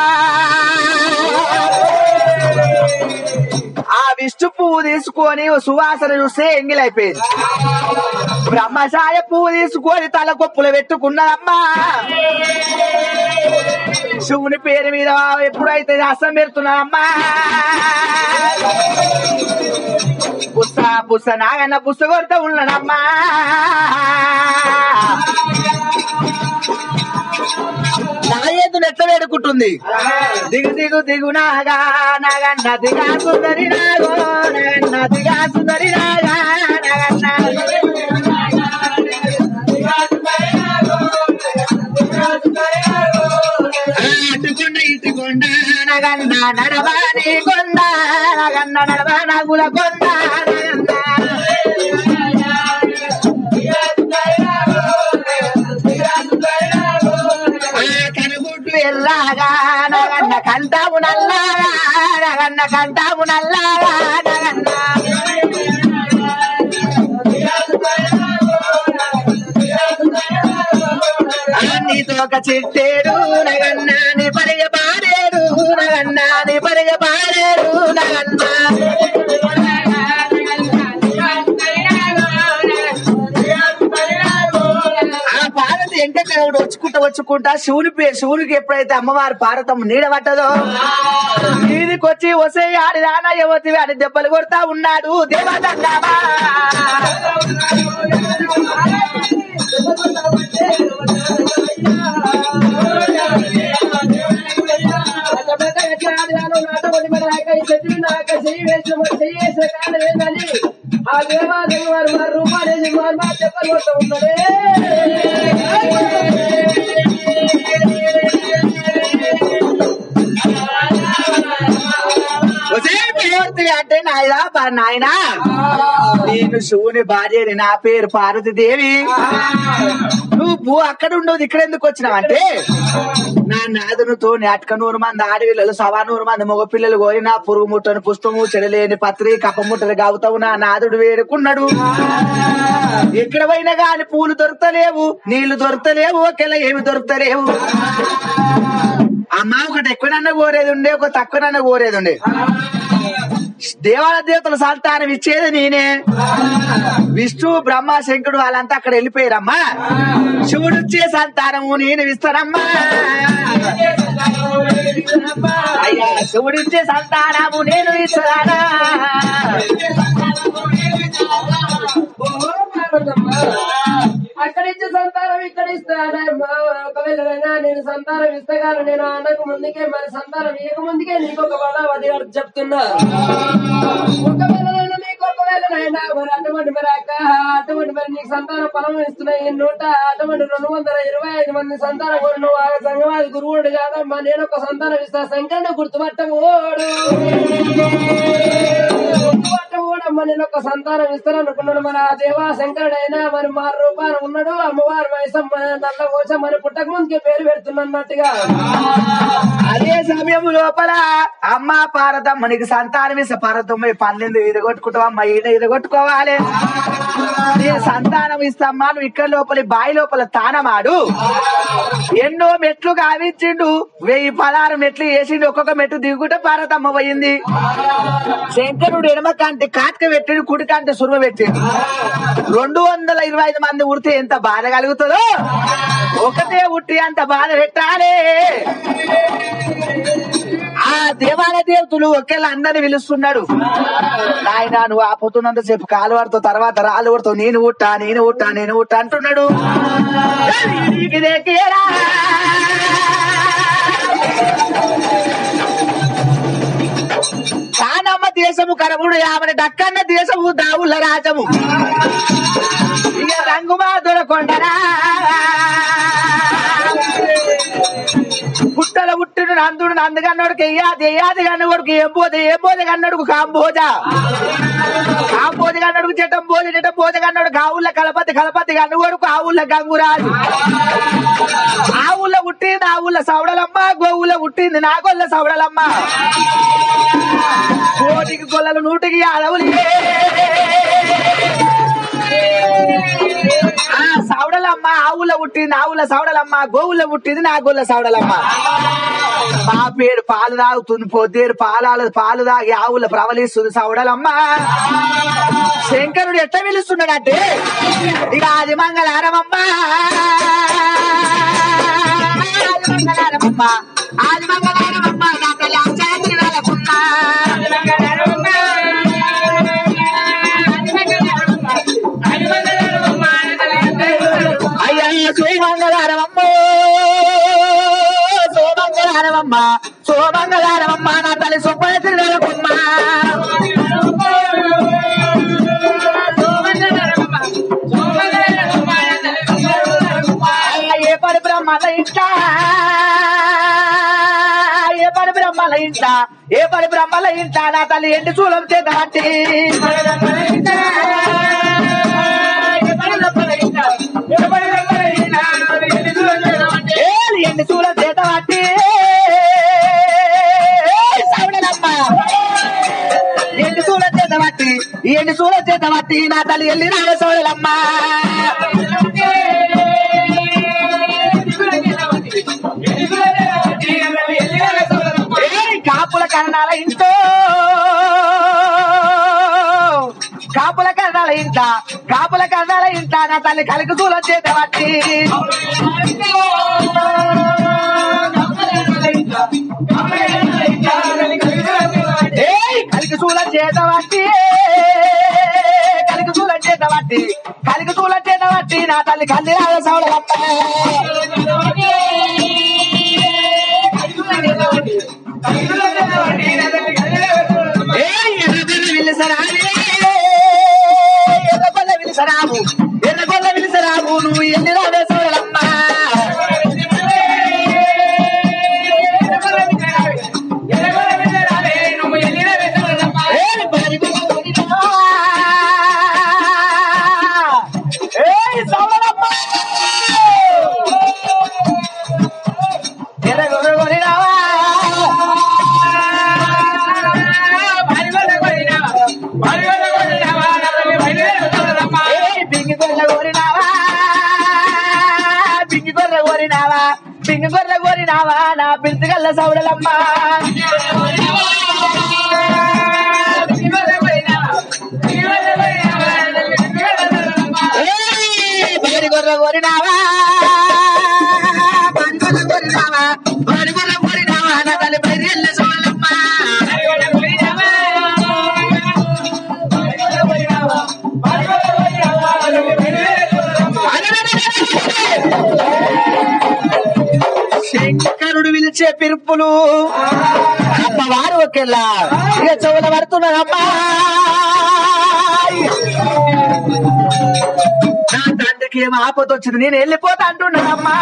Speaker 1: ఆ విష్ణు పువ్వు తీసుకొని ఓ సువాసన చూస్తే ఎంగిలైపోయింది బ్రహ్మచాయ పువ్వు తీసుకొని తల కొప్పులు పెట్టుకున్నదమ్మా శివుని పేరు మీద ఎప్పుడైతే అస్సం పెడుతున్నామ్మా పుస్త పుస్త నాగన్న పుస్త కొడుతూ ఉన్నానమ్మా నాగేందుని ఎట్లా వేడుకుంటుంది దిగు దిగు దిగు నాగా నాగన్న దిగా సుందరి నాగో నాగన్న దిగా సుందరి నాగా నాగన్న అటుకొండ ఇటుకొండ నగన్న నడవాని కొండ నగన్న నడవా నగుల కొండ నగన్న కనుగుడ్లు ఎల్లాగా నగన్న కంటాము నల్లాగా నగన్న కంటాము నల్లాగా నగన్న నీతో ఒక చిట్టేడు నగన్న నీ పరిగ పాడేడు నగన్న నీ పరిగ పాడేడు నగన్న ఆ పార్వతి ఎంకక్కడ వచ్చుకుంటా వచ్చుకుంటా శివుని పే శివునికి ఎప్పుడైతే అమ్మవారి పార్వతమ్మ నీడ పట్టదో వీధికొచ్చి వసే ఆడి రానా యువతి అని దెబ్బలు కొడతా ఉన్నాడు దేవతంగామా
Speaker 2: ఆ దేవాలయం వారు వారు రూపాయలు వారు మా చెప్పలు కొడుతూ ఉన్నదే
Speaker 1: వసే దేవతి అంటే నాయనా పా- నాయనా నేను శివుని భార్యని నా పేరు పార్వతీదేవి నువ్వు అక్కడ ఉండదు ఇక్కడ ఎందుకు వచ్చినావంటే నా నాదునితో అటక నూరు మంది ఆడపిల్లలు సవా నూరు మంది మగ పిల్లలు కోరి నా పురుగు ముట్టని పుష్పము చెడలేని పత్రి కప్ప ముట్టలు గావుతావు నా నాదుడు వేడుకున్నాడు ఎక్కడ పోయినా గాని పూలు దొరకలేవు నీళ్లు దొరకలేవు ఒకేలా ఏమి దొరకలేవు అమ్మ ఒకటి ఎక్కువనన్నా కోరేది ఉండే ఒక తక్కువనన్నా కోరేది ఉండే దేవాల దేవతల సంతానం ఇచ్చేది నేనే విష్ణు బ్రహ్మ శంకుడు వాళ్ళంతా అక్కడ వెళ్ళిపోయారమ్మా శివుడు ఇచ్చే సంతానము నేను ఇస్తానమ్మా అయ్యా శివుడు ఇచ్చే సంతానము నేను ఇస్తానా
Speaker 2: ఓ పార్వతమ్మ సంతానం ఇస్తగాను నేను అనకు ముందుకే మరి సంతానం ఇయ్యక ముందుకే నీకు ఒక బాధ అది చెప్తున్నా ఒకవేళ నేను నీకు ఒకవేళ నాయనా మరి అటువంటి మరి అక్క అటువంటి మరి నీకు సంతానం ఫలం ఇస్తున్నాయి నూట అటువంటి రెండు వందల ఇరవై ఐదు మంది సంతానం కూడా నువ్వు ఆ సంగమాది గురువుడు కాదమ్మా నేను ఒక సంతానం ఇస్తా శంకరుడు గుర్తుపట్టమోడు గుర్తుపట్టమోడమ్మా నేను ఒక సంతానం ఇస్తాను అనుకున్నాడు మన ఆ దేవా శంకరుడు అయినా మరి మా రూపాయలు ఉన్నాడు అమ్మవారు వయసమ్మ నల్ల కోసం మరి పుట్టక ముందుకే పేరు పెడుతున్నట్టుగా
Speaker 1: అదే సమయం లోపల అమ్మ పారదమ్మ నీకు సంతానం ఇస్తే పారదమ్మ ఈ పన్నెండు ఇదగొట్టుకుంటావమ్మా ఈడ ఇదగొట్టుకోవాలి నేను సంతానం ఇస్తామ్మా నువ్వు ఇక్కడ లోపల ఈ బావి లోపల తానమాడు ఎన్నో మెట్లు గావించిండు వెయ్యి పదహారు మెట్లు వేసిండు ఒక్కొక్క మెట్టు దిగుకుంటే పార్వతమ్మ పోయింది శంకరుడు ఎడమ కంటి కాటక పెట్టిండు కుడి కంటి సురుమ పెట్టిండు రెండు వందల ఇరవై ఐదు మంది ఉడితే ఎంత బాధ కలుగుతుందో ఒకటే ఉట్టి అంత బాధ పెట్టాలి ఆ దేవాలయ దేవతలు ఒకేలా అందరిని పిలుస్తున్నాడు నాయన నువ్వు ఆపుతున్నంత సేపు కాలు పడుతావు తర్వాత రాళ్ళు పడతావు నేను ఉట్టా నేను ఉట్టా నేను ఉట్టా అంటున్నాడు ఇదే కేరా. కానమ్మ దేశము కరముడు యామని దక్కన్న దేశము దావుల రాజము ఇక రంగుమా దొరకొండరా పుట్టల పుట్టిన నందుడు నందుగన్నోడికి ఎయ్యాది ఎయ్యాది కన్నోడికి ఏం పోతే ఏం పోతే కన్నోడుకు కాంబోజ కాంబోజ కన్నోడుకు చెట్టం పోజ చెట్టం పోజ కన్నోడు కావుల కలపతి కలపతి కన్నోడుకు ఆవుల గంగురాజు ఆవుల పుట్టింది ఆవుల సవడలమ్మ గోవుల పుట్టింది నాగొల్ల సవడలమ్మ కోటికి గొల్లలు నూటికి అడవులు ఆ సవడలమ్మ ఆవుల పుట్టింది ఆవుల సవడలమ్మ గోవుల పుట్టింది నా గొల్ల సవడలమ్మ మా పేరు పాలు తాగుతుంది పొద్దేరు పాలాలు పాలు తాగి ఆవుల ప్రవలిస్తుంది సవడలమ్మ శంకరుడు ఎట్లా పిలుస్తున్నాడంటే ఇక ఆది మంగళారమమ్మ ఆది మంగళారమమ్మ ఆది మంగళారమమ్మ నా తల్లి అక్షరాత్రి వేలకుమ్మ. అయ్యా సోమంగళారమమ్మ సోమంగళారమమ్మ సోమంగళారమమ్మ నా తల్లి సుబ్బయత్రి వేలకుమ్మ ఏ పడి బ్రహ్మల ఇంట ఏ పడి బ్రహ్మల ఇంట ఏ పడి బ్రహ్మల ఇంట నా తల్లి ఎండి చూలం చేత పట్టి ఏలి ఎండి చూలం చేత పట్టి సౌడలమ్మ ఎండి చూలం చేత పట్టి ఈ ఎండి చూలం చేత పట్టి నా తల్లి ఎల్లి రావ సౌడలమ్మ ఏయ్ కాపుల కరణాల ఇంట్లో కాపుల కరణాల ఇంట కాపుల కరణాల ఇంట నా తల్లి కలికి దూరం చేత బట్టి ఏయ్ కలికి చూలం చేత బట్టి కలికి చూలం చేత బట్టి కలికి చూలం చేత బట్టి నా తల్లి కల్లి రాజ సౌడలమ్మ ఏయ్ ఎర్రగొల్ల విలిసరావే, ఎర్రగొల్ల విలిసరావు ఎర్రగొల్ల విలిసరావు నువ్వు ఎన్ని రావే సోదరమ్మ ఏయ్ బరిగొల్ల కొనినా. ఏయ్ సోదరమ్మ ఎర్రగొల్ల కొనినావా ఏయ్ పింగి గొర్రె కోరినావా పింగి గొర్రె కోరినావా పింగి గొర్రె కోరినావా నా పిలుచుగల్ల సౌడలమ్మ ఏయ్ బరి గొర్రె కోరినావా బరి గొర్రె కోరినావా బరి గొర్రె కోరినావా నా తల్లి బరి ఎల్ల సౌడలమ్మ శంకరుడు ఇచ్చే పిరుపులు అమ్మవారు ఒకేలా ఇక చెవుల పడుతున్నారు అమ్మా నా తండ్రికి ఏం ఆపద వచ్చింది నేను వెళ్ళిపోతా అంటున్నానమ్మా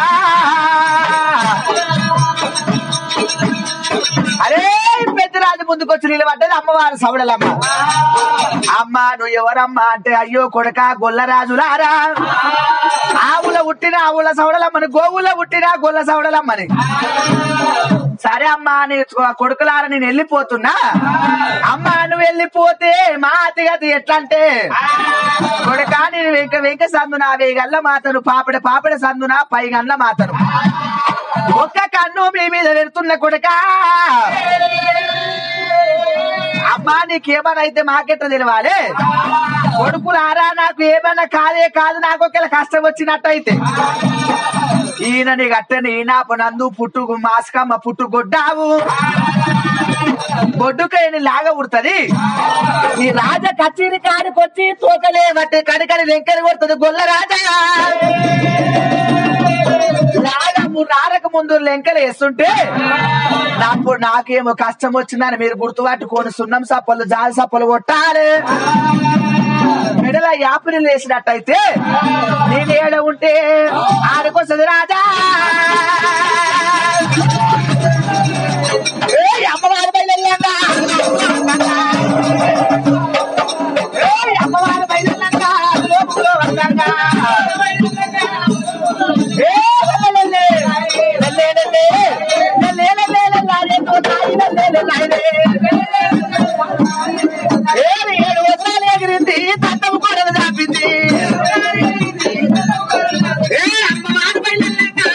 Speaker 1: అరే పెద్దరాజు ముందుకు వచ్చి నిలబడ్డది అమ్మవారు సవడలమ్మ అమ్మ నువ్వు ఎవరమ్మా అంటే అయ్యో కొడక గొల్లరాజులారా ఆవుల పుట్టిన ఆవుల సవడలమ్మని గోవుల పుట్టిన గొల్ల సవడలమ్మని సరే అమ్మా నీ కొడుకులారా నేను వెళ్ళిపోతున్నా అమ్మా నువ్వు వెళ్ళిపోతే మా అతిగతి ఎట్లా అంటే కొడుక నేను వెంక వెంక సందునా వేగల్ల మాతను పాపిడ పాపిడ సందునా పైగల్ల మాతను ఒక్క కన్ను మీ మీద పెడుతున్న కొడుక అమ్మా నీకేమన్నా అయితే మాకెట్ట తెలవాలి కొడుకులారా నాకు ఏమన్నా కాదే కాదు నాకు ఒకవేళ కష్టం వచ్చినట్టయితే ఈయన నీకు అట్టని ఈనాప నందు పుట్టు మాస్కమ్మ పుట్టు గొడ్డావు బొడ్డుకైన లాగ ఉడుతుంది ఈ రాజ కచేరి కాడికొచ్చి తోకలే బట్టి కడికడి వెంకరి కొడుతుంది గొల్ల రాజా రాగము రారక ముందు లెంకలు వేస్తుంటే నాకు నాకేమో కష్టం వచ్చిందని మీరు గుర్తుపట్టుకొని సున్నం సప్పలు జాలి సప్పలు కొట్టాలి మెడల యాపిని వేసినట్టయితే నేను ఏడ ఉంటే ఆడుకొస్తుంది రాజా ఏయ్ అమ్మవారి బయలుదేరంగా ఏయ్ అమ్మవారి బయలుదేరంగా లోపల వస్తాంగా ఏడు వస్త్రాలు ఎగిరింది తట్టము కూడా దాపింది ఏ అమ్మవారి బయలుదేరంగా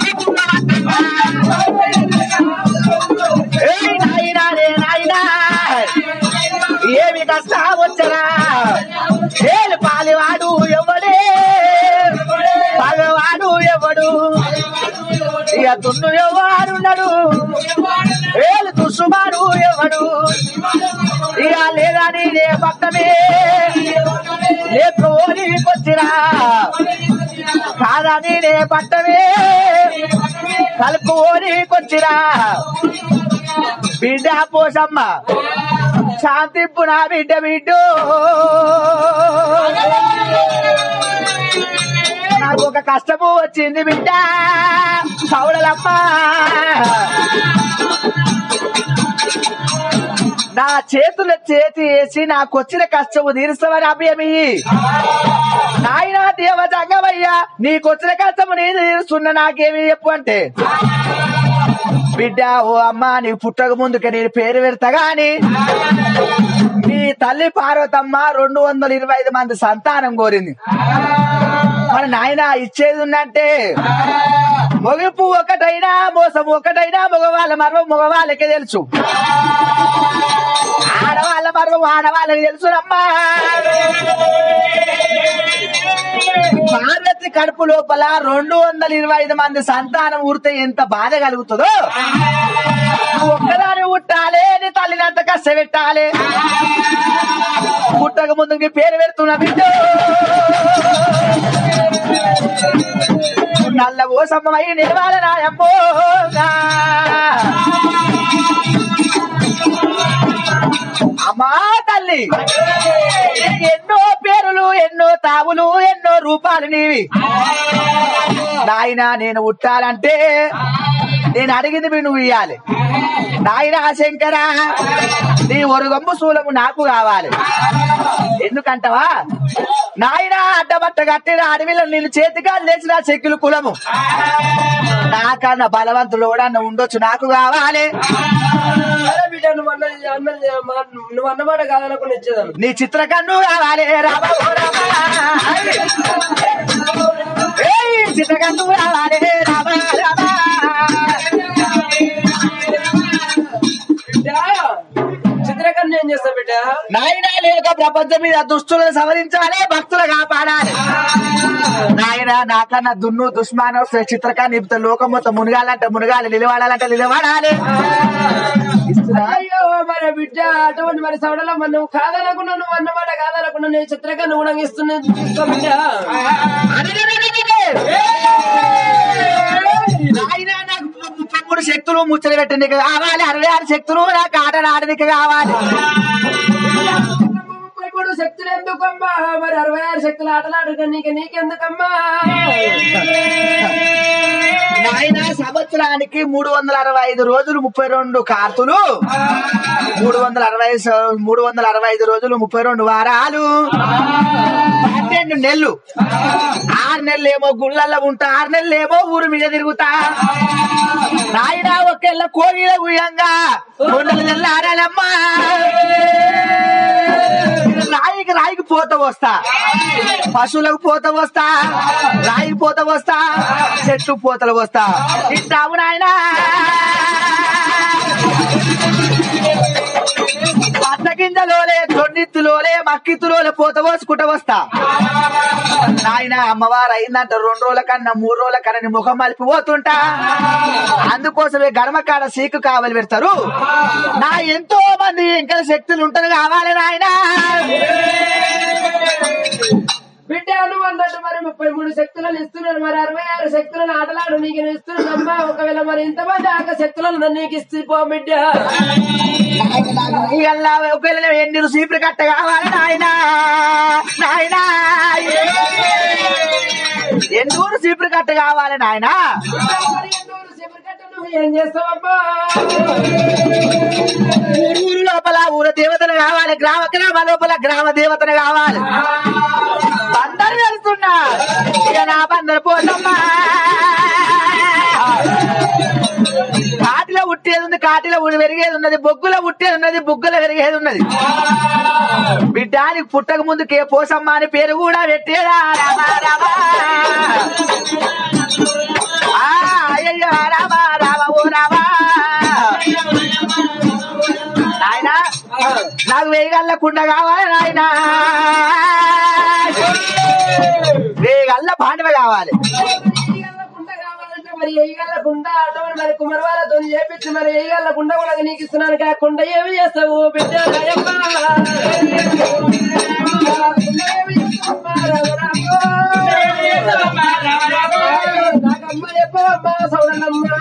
Speaker 1: ఏయ్ నాయనా రే నాయనా ఏమి కష్టం వచ్చరా ఏలు పాలివాడు ఎవడే పగవాడు ఎవడు ఇక తున్ను ఎవడున్నాడు ఏలు తుసుమాడు ఎవడు ఇక లేదా నీదే పక్కనే లేకపోనికొచ్చిరా కాదా నీదే పట్టమే కలుపుకోనికొచ్చిరా బిడ్డ పోసమ్మ శాంతింపు నా బిడ్డ బిడ్డు నాకు ఒక కష్టము వచ్చింది బిడ్డ సౌడలమ్మ నా చేతుల చేతి వేసి నాకు వచ్చిన కష్టము తీరుస్తామని అభయమి నాయన దేవ జంగమయ్యా నీకు వచ్చిన కష్టము నేను తీరుస్తున్నా నాకేమి చెప్పు అంటే బిడ్డ ఓ అమ్మ నీకు పుట్టక ముందుకే నేను పేరు పెడతా గాని నీ తల్లి పార్వతమ్మ రెండు వందల ఇరవై ఐదు మంది సంతానం కోరింది మన నాయన ఇచ్చేది ఉందంటే మొగిపు ఒకటైనా మోసం ఒకటైనా మగవాళ్ళ మర్వం మగవాళ్ళకే తెలుసు ఆడవాళ్ళ మర్వం ఆడవాళ్ళకి తెలుసునమ్మా పార్వతి కడుపు లోపల రెండు వందల ఇరవై ఐదు మంది సంతానం ఊరితే ఎంత బాధ కలుగుతుందో నువ్వు ఒక్కదాని పుట్టాలే నీ తల్లిని అంత కష్టపెట్టాలి పుట్టక ముందు నీ పేరు పెడుతున్న బిడ్డ నల్ల ఓసమ్మై నిలవాల నాయమ్మో అమ్మా తల్లి ఎన్నో పేరులు ఎన్నో తావులు ఎన్నో రూపాలు నీవి నాయన నేను ఉట్టాలంటే నేను అడిగింది మీరు నువ్వు ఇయ్యాలి నాయన శంకర నీ ఒరుగంబు శూలము నాకు కావాలి ఎందుకంటవా నాయన అడ్డబట్ట కట్టిన అడవిలో నేను చేతిగా లేచిన చెక్కులు కులము నాకన్నా బలవంతులు కూడా నువ్వు ఉండొచ్చు నాకు కావాలి
Speaker 2: అరే బిడ్డ నువ్వు అన్నది అన్నది మా- నువ్వు అన్నమాట కాదనుకుని ఇచ్చేదాన్ని
Speaker 1: నీ చిత్రకన్ను కావాలి రామ ఓ రామ. ఏయ్, చిత్రకన్ను కావాలి రామ రామ.
Speaker 2: బిడ్డ చిత్రకన్నా ఏం చేస్తా బిడ్డ
Speaker 1: నాయన లేక ప్రపంచం మీద దుష్టులను సవరించాలి భక్తులు కాపాడాలి నాయన నాకన్నా దున్ను దుష్మానం చిత్రకాన్ని నిపుత లోకం మొత్తం మునగాలంటే మునగాలి నిలబడాలంటే నిలబడాలి ఇస్తున్నా?
Speaker 2: అయ్యో మరి బిడ్డ అటువంటి మరి సవడలో మరి నువ్వు కాదనుకున్నా నువ్వు అన్నమాట కాదనుకున్నా నేను చిత్రకన్నా కూడా ఇస్తున్నా ఇస్తా బిడ్డ
Speaker 1: అరెరెరెరెరెరె! నాయన నాకు ముప్పై మూడు శక్తులు ముచ్చట పెట్టడానికి కావాలి అరవై ఆరు శక్తులు నాకు ఆట ఆడడానికి కావాలి
Speaker 2: ముప్పై మూడు శక్తులు ఎందుకమ్మా మరి అరవై ఆరు శక్తులు ఆటలాడుగా నీకు నీకెందుకమ్మా
Speaker 1: నాయన సంవత్సరానికి మూడు వందల అరవై ఐదు రోజులు ముప్పై రెండు కార్తులు మూడు వందల అరవై స- మూడు వందల అరవై ఐదు రోజులు ముప్పై రెండు వారాలు పన్నెండు నెలలు ఆరు నెలలు ఏమో గుళ్ళల్లో ఉంటా ఆరు నెలలు ఏమో ఊరు మీద తిరుగుతా నాయన ఒకెళ్ళ కోగిల గుయ్యంగా కొండలు తెల్లారాలమ్మా రాయికి రాయికి పోత వస్తా పశువులకు పోత వస్తా రాయికి పోత వస్తా చెట్టు పోతలు వస్తా తింటాము నాయనా పట్ల గింజలోలే తొన్నిత్తులోలే మక్కిత్తులోలే పోత పోసుకుంటూ వస్తా నాయన అమ్మవారు అయిందంట రెండు రోజుల కన్నా మూడు రోజుల కన్నా నీ ముఖం మలిపి పోతుంటా అందుకోసమే గడమకాడ సీకు కావాలి పెడతారు నా ఎంతో మంది ఇంకా శక్తులు ఉంటారు కావాలి నాయన
Speaker 2: బిడ్డ నువ్వు అన్నట్టు మరి ముప్పై మూడు శక్తులను ఇస్తున్నాను మరి అరవై ఆరు శక్తులను ఆటలాడు నీకు నేను ఇస్తున్నానమ్మా ఒకవేళ మరి ఇంతమంది ఆక శక్తులను నీకు ఇస్తే పో బిడ్డ
Speaker 1: ఇవాళ ఒకవేళ ఎన్ని సీపులు కట్ట కావాలి నాయన నాయన ఎన్నూరు సీపులు కట్ట కావాలి నాయన
Speaker 2: మరి ఎన్నూరు శిబిరకట్ట నువ్వు ఏం చేస్తావమ్మా
Speaker 1: ఊరు లోపల ఊర దేవతను కావాలి గ్రామ గ్రామ లోపల గ్రామ దేవతను కావాలి బందరు వెళ్తున్నా ఇక నా బందరు పోతమ్మా కాటిలో ఉట్టేది ఉంది కాటిలో ఉడి పెరిగేది ఉన్నది బొగ్గులో ఉట్టేది ఉన్నది బొగ్గులో పెరిగేది ఉన్నది బిడ్డానికి పుట్టక ముందు కే పోసమ్మ అని పేరు కూడా పెట్టేదా రామా రామా ఆ, అయ్యయ్యో రామా రామ ఓ రామా నాయన నాకు వేయగల్ల కుండ కావాలి నాయన వేయగల్ల పాండవ కావాలి
Speaker 2: కుండ కావాలంటే మరి ఎయ్యగల కుండ అటువంటి మరి కుమరవాళ్ళతో చేపించి మరి ఎయ్యగల కుండ కూడా నీకు ఇస్తున్నాను కా కుండ ఏమి చేస్తావు బిడ్డ రాయమ్మా. కుండ ఏమి చేస్తావమ్మా, రామ రామ. నాకమ్మ చెప్పవమ్మా, సౌడన్నమ్మ.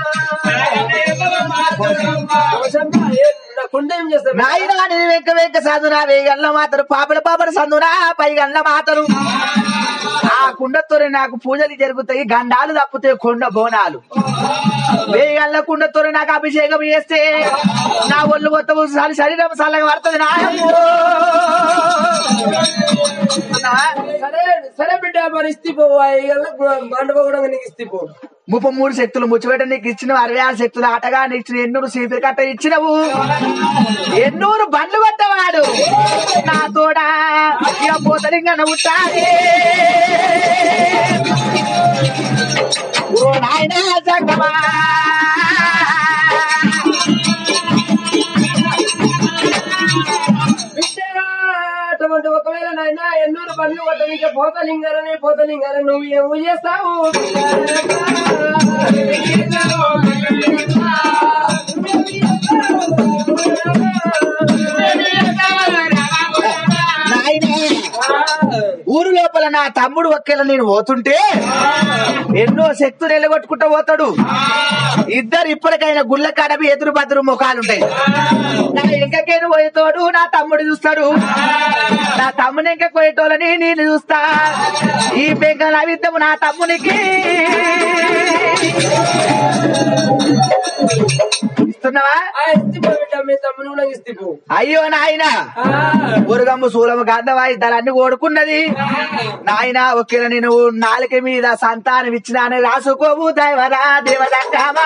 Speaker 2: కోసమ్మా, ఏ- నా కుండ ఏం చేస్తావు
Speaker 1: నాయన నేను వెంక వెంక సందునా వేయగల్ల మాతరు పాపల పాపల సందునా పైగల్ల మాతరు ఆ కుండతోనే నాకు పూజలు జరుగుతాయి గండాలు తప్పుతాయి కొండ బోనాలు వేయగల్ల కుండతోనే నాకు అభిషేకం చేస్తే నా ఒళ్ళు మొత్తం సరి శరీరం చల్లగా పడుతుంది నాయమ్మో. ఉన్నావా?
Speaker 2: సరే సరే బిడ్డ మరి ఇస్తిపో మండప కూడా నీకు ఇస్తిపో
Speaker 1: ముప్పై మూడు శక్తులు ముచ్చిపెట్ట నీకు ఇచ్చిన అరవై ఆరు శక్తులు ఆటగా నీకు ఇచ్చిన ఎన్నూరు సీపీ కట్ట ఇచ్చినవు ఎన్నూరు బండ్లు కొట్టవాడు నా తోడా ఇక పోతలింగ నవ్వుతాడే ఓ నాయనా జంగమా
Speaker 2: బిడ్డ, అటువంటి ఒకవేళ నాయన ఎన్నూరు బండ్లు కొట్టనిక పోతలింగారని పోతలింగారని నువ్వు ఏమో చేస్తావు
Speaker 1: నాయనా ఊరు లోపల నా తమ్ముడు ఒకేలా నేను పోతుంటే ఎన్నో శక్తులు ఎల్లగొట్టుకుంటూ పోతాడు ఇద్దరు ఇప్పటికైనా గుళ్ళ కడవి ఎదురు బదురు ముఖాలుంటాయి నా ఇంకకేను పోయేతోడు నా తమ్ముడు చూస్తాడు నా తమ్ముని ఇంకా పోయేటోళ్ళని నేను చూస్తా ఈ బెంగళ విద్యము నా తమ్మునికి ఇస్తున్నావా
Speaker 2: ఆ ఇస్తిపో బిడ్డ మీ తమ్ముని కూడా ఇస్తిపో
Speaker 1: అయ్యో నాయన ఊరుగమ్ము సూలము గంధవా ఇద్దరన్ని ఓడుకున్నది నాయన ఒకేలా నేను నాలుక మీద సంతానం ఇచ్చినాను రాసుకోవు దైవరా దేవదండమా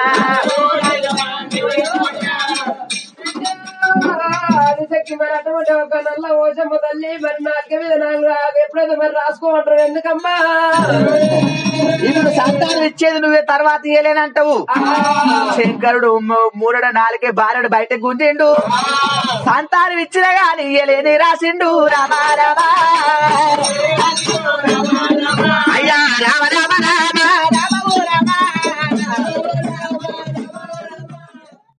Speaker 2: ఆదిశక్తి మరి అటువంటి ఒక నల్ల ఓషమ్మ తల్లి మరి నాలుగు మీద నాలుగు రా- ఎప్పుడైతే మరి రాసుకోమంటారు ఎందుకమ్మా
Speaker 1: ఇప్పుడు సంతానం ఇచ్చేది నువ్వే తర్వాత ఇయ్యలేనంటావు శంకరుడు ము- మూరడు నాలుగే బాలుడు బయట గుంజిండు సంతానం ఇచ్చినా గాని ఇయ్యలేని రాసిండు రామా రామా అయ్యా రామ రామ